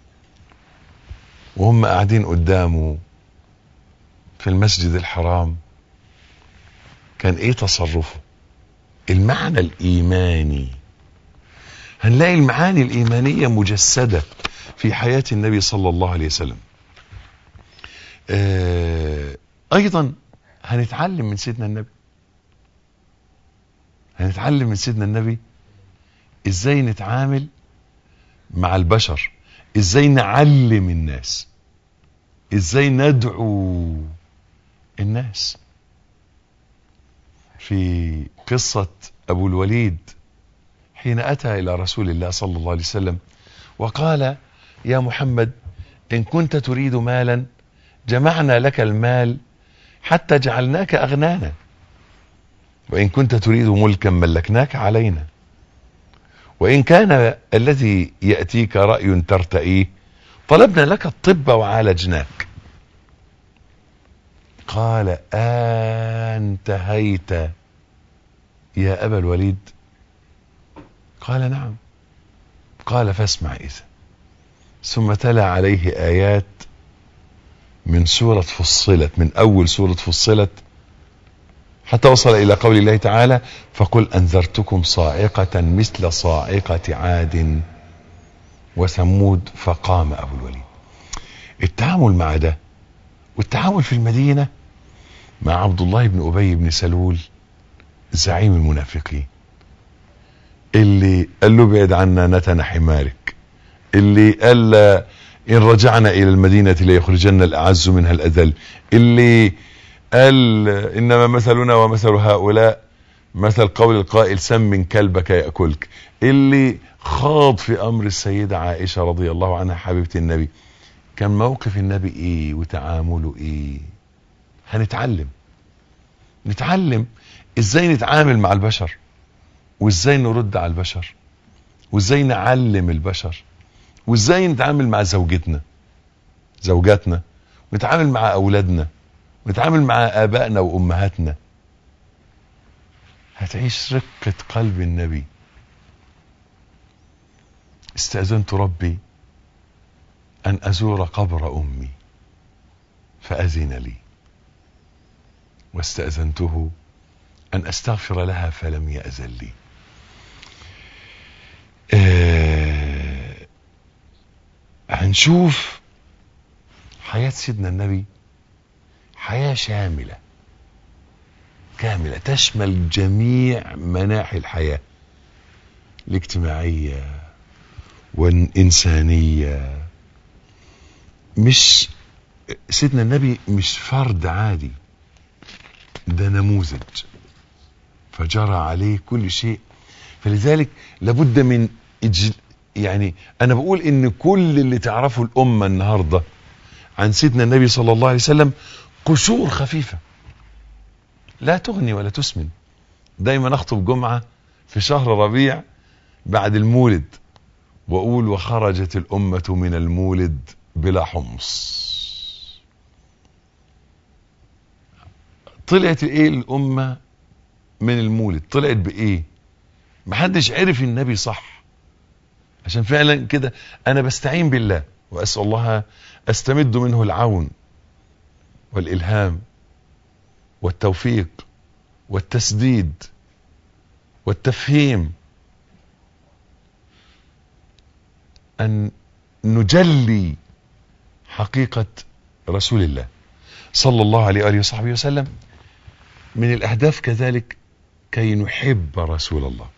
وهم قاعدين قدامه في المسجد الحرام كان ايه تصرفه المعنى الايماني هنلاقي المعاني الايمانية مجسدة في حياة النبي صلى الله عليه وسلم آه ايضا هنتعلم من سيدنا النبي هنتعلم من سيدنا النبي ازاي نتعامل مع البشر ازاي نعلم الناس ازاي ندعو الناس في قصة ابو الوليد حين اتى الى رسول الله صلى الله عليه وسلم وقال يا محمد ان كنت تريد مالا جمعنا لك المال حتى جعلناك اغنانا وان كنت تريد ملكا ملكناك علينا وإن كان الذي يأتيك رأي ترتئيه طلبنا لك الطب وعالجناك قال انتهيت يا أبا الوليد قال نعم قال فاسمع إذا ثم تلا عليه آيات من سورة فصلت من أول سورة فصلت حتى وصل إلى قول الله تعالى فقل أنذرتكم صاعقة مثل صاعقة عاد وثمود فقام أبو الوليد التعامل مع ده والتعامل في المدينة مع عبد الله بن أبي بن سلول زعيم المنافقين اللي قال له ابعد عنا نتن حمارك اللي قال إن رجعنا إلى المدينة ليخرجن الأعز منها الأذل اللي قال انما مثلنا ومثل هؤلاء مثل قول القائل سم من كلبك ياكلك اللي خاض في امر السيده عائشه رضي الله عنها حبيبه النبي كان موقف النبي ايه وتعامله ايه هنتعلم نتعلم ازاي نتعامل مع البشر وازاي نرد على البشر وازاي نعلم البشر وازاي نتعامل مع زوجتنا زوجاتنا ونتعامل مع اولادنا ونتعامل مع آبائنا وأمهاتنا هتعيش رقة قلب النبي استأذنت ربي أن أزور قبر أمي فأذن لي واستأذنته أن أستغفر لها فلم يأذن لي آه هنشوف حياة سيدنا النبي حياة شاملة كاملة تشمل جميع مناحي الحياة الاجتماعية والإنسانية مش سيدنا النبي مش فرد عادي ده نموذج فجرى عليه كل شيء فلذلك لابد من إجل يعني أنا بقول إن كل اللي تعرفه الأمة النهاردة عن سيدنا النبي صلى الله عليه وسلم قشور خفيفة لا تغني ولا تسمن دايما اخطب جمعة في شهر ربيع بعد المولد واقول وخرجت الامة من المولد بلا حمص طلعت ايه الامة من المولد طلعت بايه محدش عرف النبي صح عشان فعلا كده انا بستعين بالله واسال الله استمد منه العون والإلهام والتوفيق والتسديد والتفهيم أن نجلي حقيقة رسول الله صلى الله عليه وآله وصحبه وسلم من الأهداف كذلك كي نحب رسول الله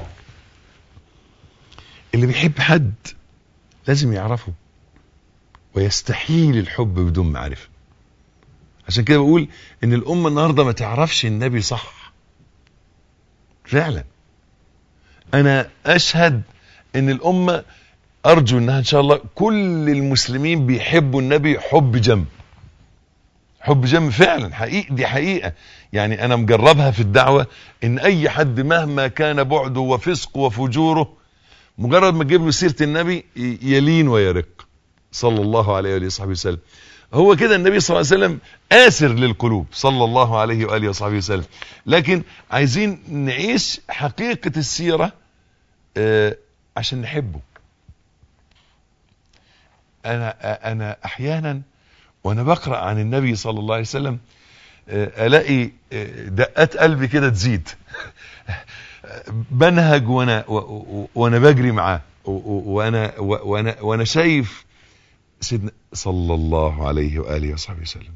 اللي بيحب حد لازم يعرفه ويستحيل الحب بدون معرفه عشان كده بقول ان الامه النهارده ما تعرفش النبي صح فعلا انا اشهد ان الامه ارجو انها ان شاء الله كل المسلمين بيحبوا النبي حب جم حب جم فعلا حقيقة دي حقيقة يعني انا مجربها في الدعوة ان اي حد مهما كان بعده وفسقه وفجوره مجرد ما تجيب له سيرة النبي ي- يلين ويرق صلى الله عليه وآله وصحبه وسلم هو كده النبي صلى الله عليه وسلم آسر للقلوب صلى الله عليه وآله وصحبه وسلم لكن عايزين نعيش حقيقة السيرة آه، عشان نحبه انا انا احيانا وانا بقرا عن النبي صلى الله عليه وسلم آه، الاقي آه، دقات قلبي كده تزيد بنهج وانا و- و- وانا بجري معاه و- و- وانا و- وانا وانا شايف سيدنا صلى الله عليه واله وصحبه وسلم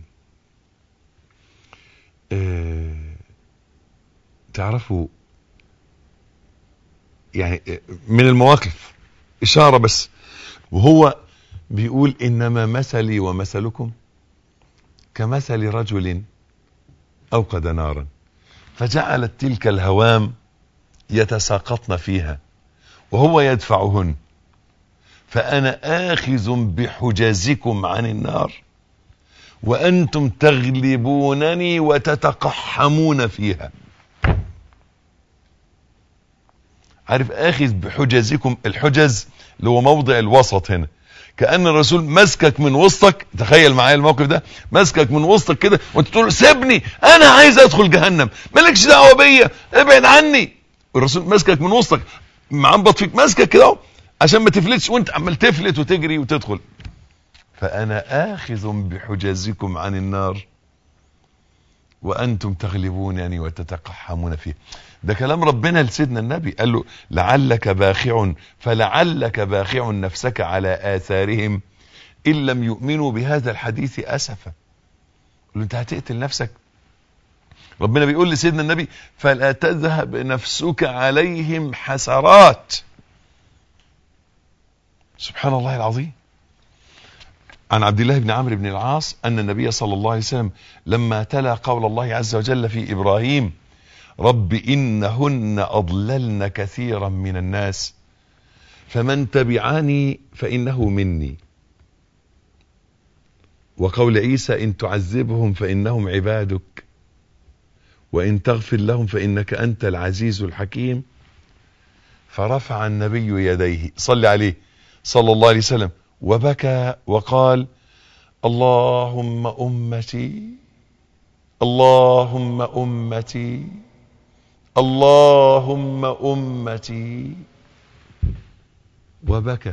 آه، تعرفوا يعني آه، من المواقف اشاره بس وهو بيقول انما مثلي ومثلكم كمثل رجل اوقد نارا فجعلت تلك الهوام يتساقطن فيها وهو يدفعهن فانا اخذ بحجازكم عن النار وانتم تغلبونني وتتقحمون فيها عارف اخذ بحجزكم الحجز اللي هو موضع الوسط هنا كأن الرسول مسكك من وسطك تخيل معايا الموقف ده مسكك من وسطك كده وانت تقول له سيبني انا عايز ادخل جهنم مالكش دعوه بيا ابعد عني الرسول مسكك من وسطك معنبط فيك مسكك كده اهو عشان ما تفلتش وانت عمال تفلت وتجري وتدخل فانا اخذ بحجازكم عن النار وانتم تغلبونني وتتقحمون فيه ده كلام ربنا لسيدنا النبي قال له لعلك باخع فلعلك باخع نفسك على آثارهم إن لم يؤمنوا بهذا الحديث أسفا قال له أنت هتقتل نفسك ربنا بيقول لسيدنا النبي فلا تذهب نفسك عليهم حسرات سبحان الله العظيم عن عبد الله بن عمرو بن العاص أن النبي صلى الله عليه وسلم لما تلا قول الله عز وجل في إبراهيم رب إنهن أضللن كثيرا من الناس فمن تبعني فإنه مني وقول عيسى إن تعذبهم فإنهم عبادك وإن تغفر لهم فإنك أنت العزيز الحكيم فرفع النبي يديه صلى عليه صلى الله عليه وسلم وبكى وقال اللهم أمتي اللهم أمتي اللهم أمتي وبكى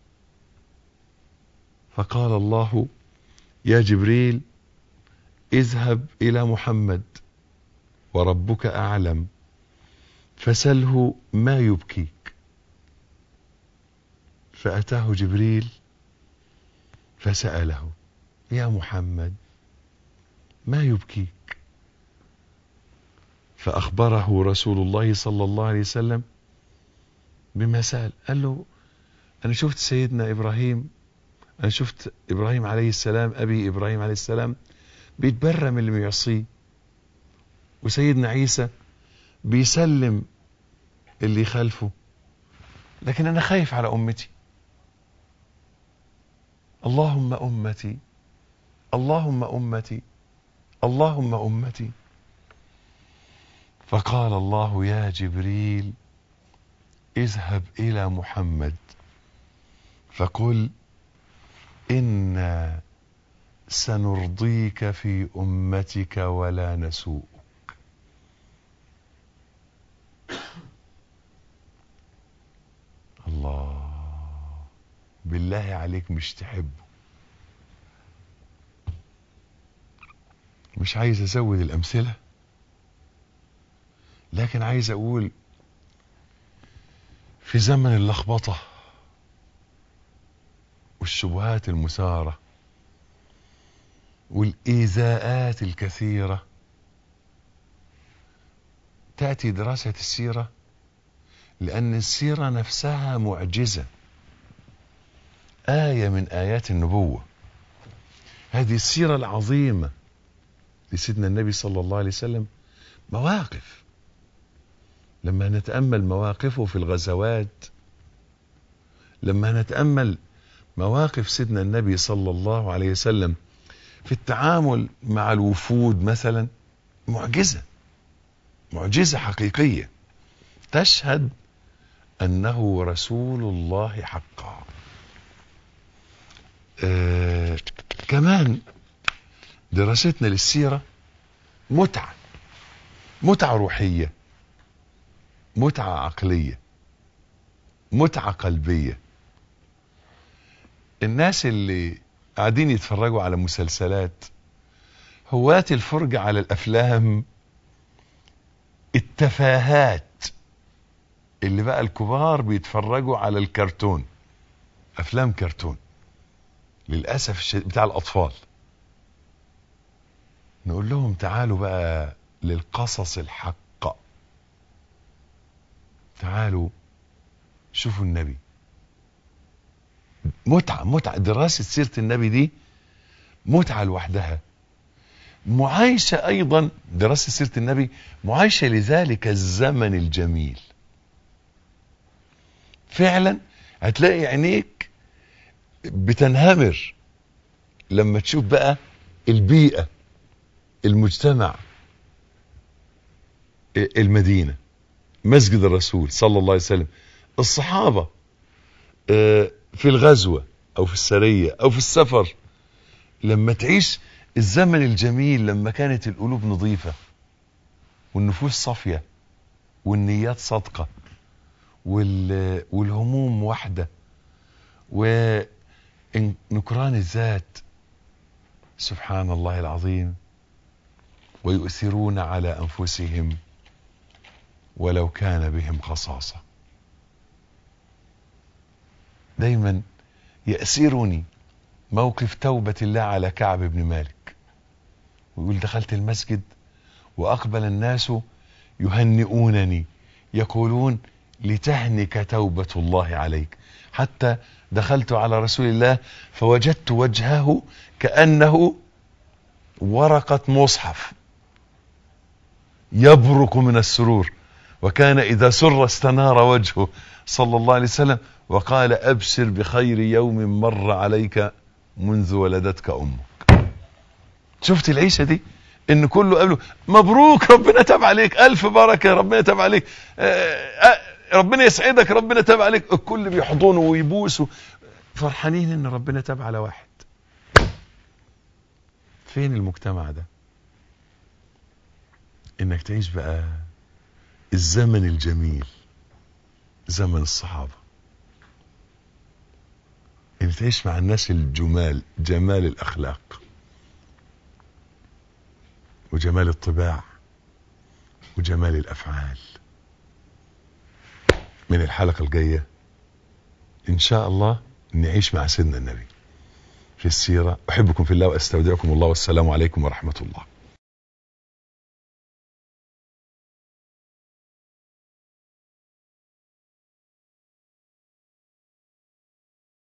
فقال الله يا جبريل اذهب إلى محمد وربك أعلم فسله ما يبكيك فأتاه جبريل فسأله يا محمد ما يبكيك فأخبره رسول الله صلى الله عليه وسلم بما سأل قال له أنا شفت سيدنا إبراهيم أنا شفت إبراهيم عليه السلام أبي إبراهيم عليه السلام بيتبرى من اللي بيعصيه وسيدنا عيسى بيسلم اللي يخالفه لكن أنا خايف على أمتي اللهم أمتي اللهم أمتي اللهم أمتي فقال الله يا جبريل اذهب إلى محمد فقل إنا سنرضيك في أمتك ولا نسوءك الله بالله عليك مش تحبه مش عايز ازود الامثله لكن عايز اقول في زمن اللخبطه والشبهات المثاره والايذاءات الكثيره تاتي دراسه السيره لان السيره نفسها معجزه ايه من ايات النبوه هذه السيره العظيمه لسيدنا النبي صلى الله عليه وسلم مواقف لما نتامل مواقفه في الغزوات لما نتأمل مواقف سيدنا النبي صلى الله عليه وسلم في التعامل مع الوفود مثلا معجزة معجزة حقيقية تشهد أنه رسول الله حقا آه كمان دراستنا للسيرة متعة متعة روحية متعة عقلية متعة قلبية الناس اللي قاعدين يتفرجوا على مسلسلات هواة الفرجة على الأفلام التفاهات اللي بقى الكبار بيتفرجوا على الكرتون أفلام كرتون للأسف الشديد بتاع الأطفال نقول لهم تعالوا بقى للقصص الحق تعالوا شوفوا النبي متعة متعة دراسة سيرة النبي دي متعة لوحدها معايشة أيضا دراسة سيرة النبي معايشة لذلك الزمن الجميل فعلا هتلاقي عينيك بتنهمر لما تشوف بقى البيئة المجتمع المدينة مسجد الرسول صلى الله عليه وسلم الصحابة في الغزوة او في السرية او في السفر لما تعيش الزمن الجميل لما كانت القلوب نظيفة والنفوس صافية والنيات صادقة والهموم واحدة ونكران الذات سبحان الله العظيم ويؤثرون على انفسهم ولو كان بهم خصاصة دايما يأسرني موقف توبة الله على كعب بن مالك ويقول دخلت المسجد وأقبل الناس يهنئونني يقولون لتهنك توبة الله عليك حتى دخلت على رسول الله فوجدت وجهه كأنه ورقة مصحف يبرق من السرور وكان إذا سر استنار وجهه صلى الله عليه وسلم وقال أبشر بخير يوم مر عليك منذ ولدتك أمك شفت العيشة دي ان كله قال له مبروك ربنا تاب عليك الف بركة ربنا تاب عليك ربنا يسعدك ربنا تاب عليك الكل بيحضنه ويبوسه فرحانين ان ربنا تاب على واحد فين المجتمع ده انك تعيش بقى الزمن الجميل زمن الصحابة ان تعيش مع الناس الجمال جمال الاخلاق وجمال الطباع وجمال الافعال من الحلقة الجاية ان شاء الله نعيش مع سيدنا النبي في السيرة احبكم في الله واستودعكم الله والسلام عليكم ورحمة الله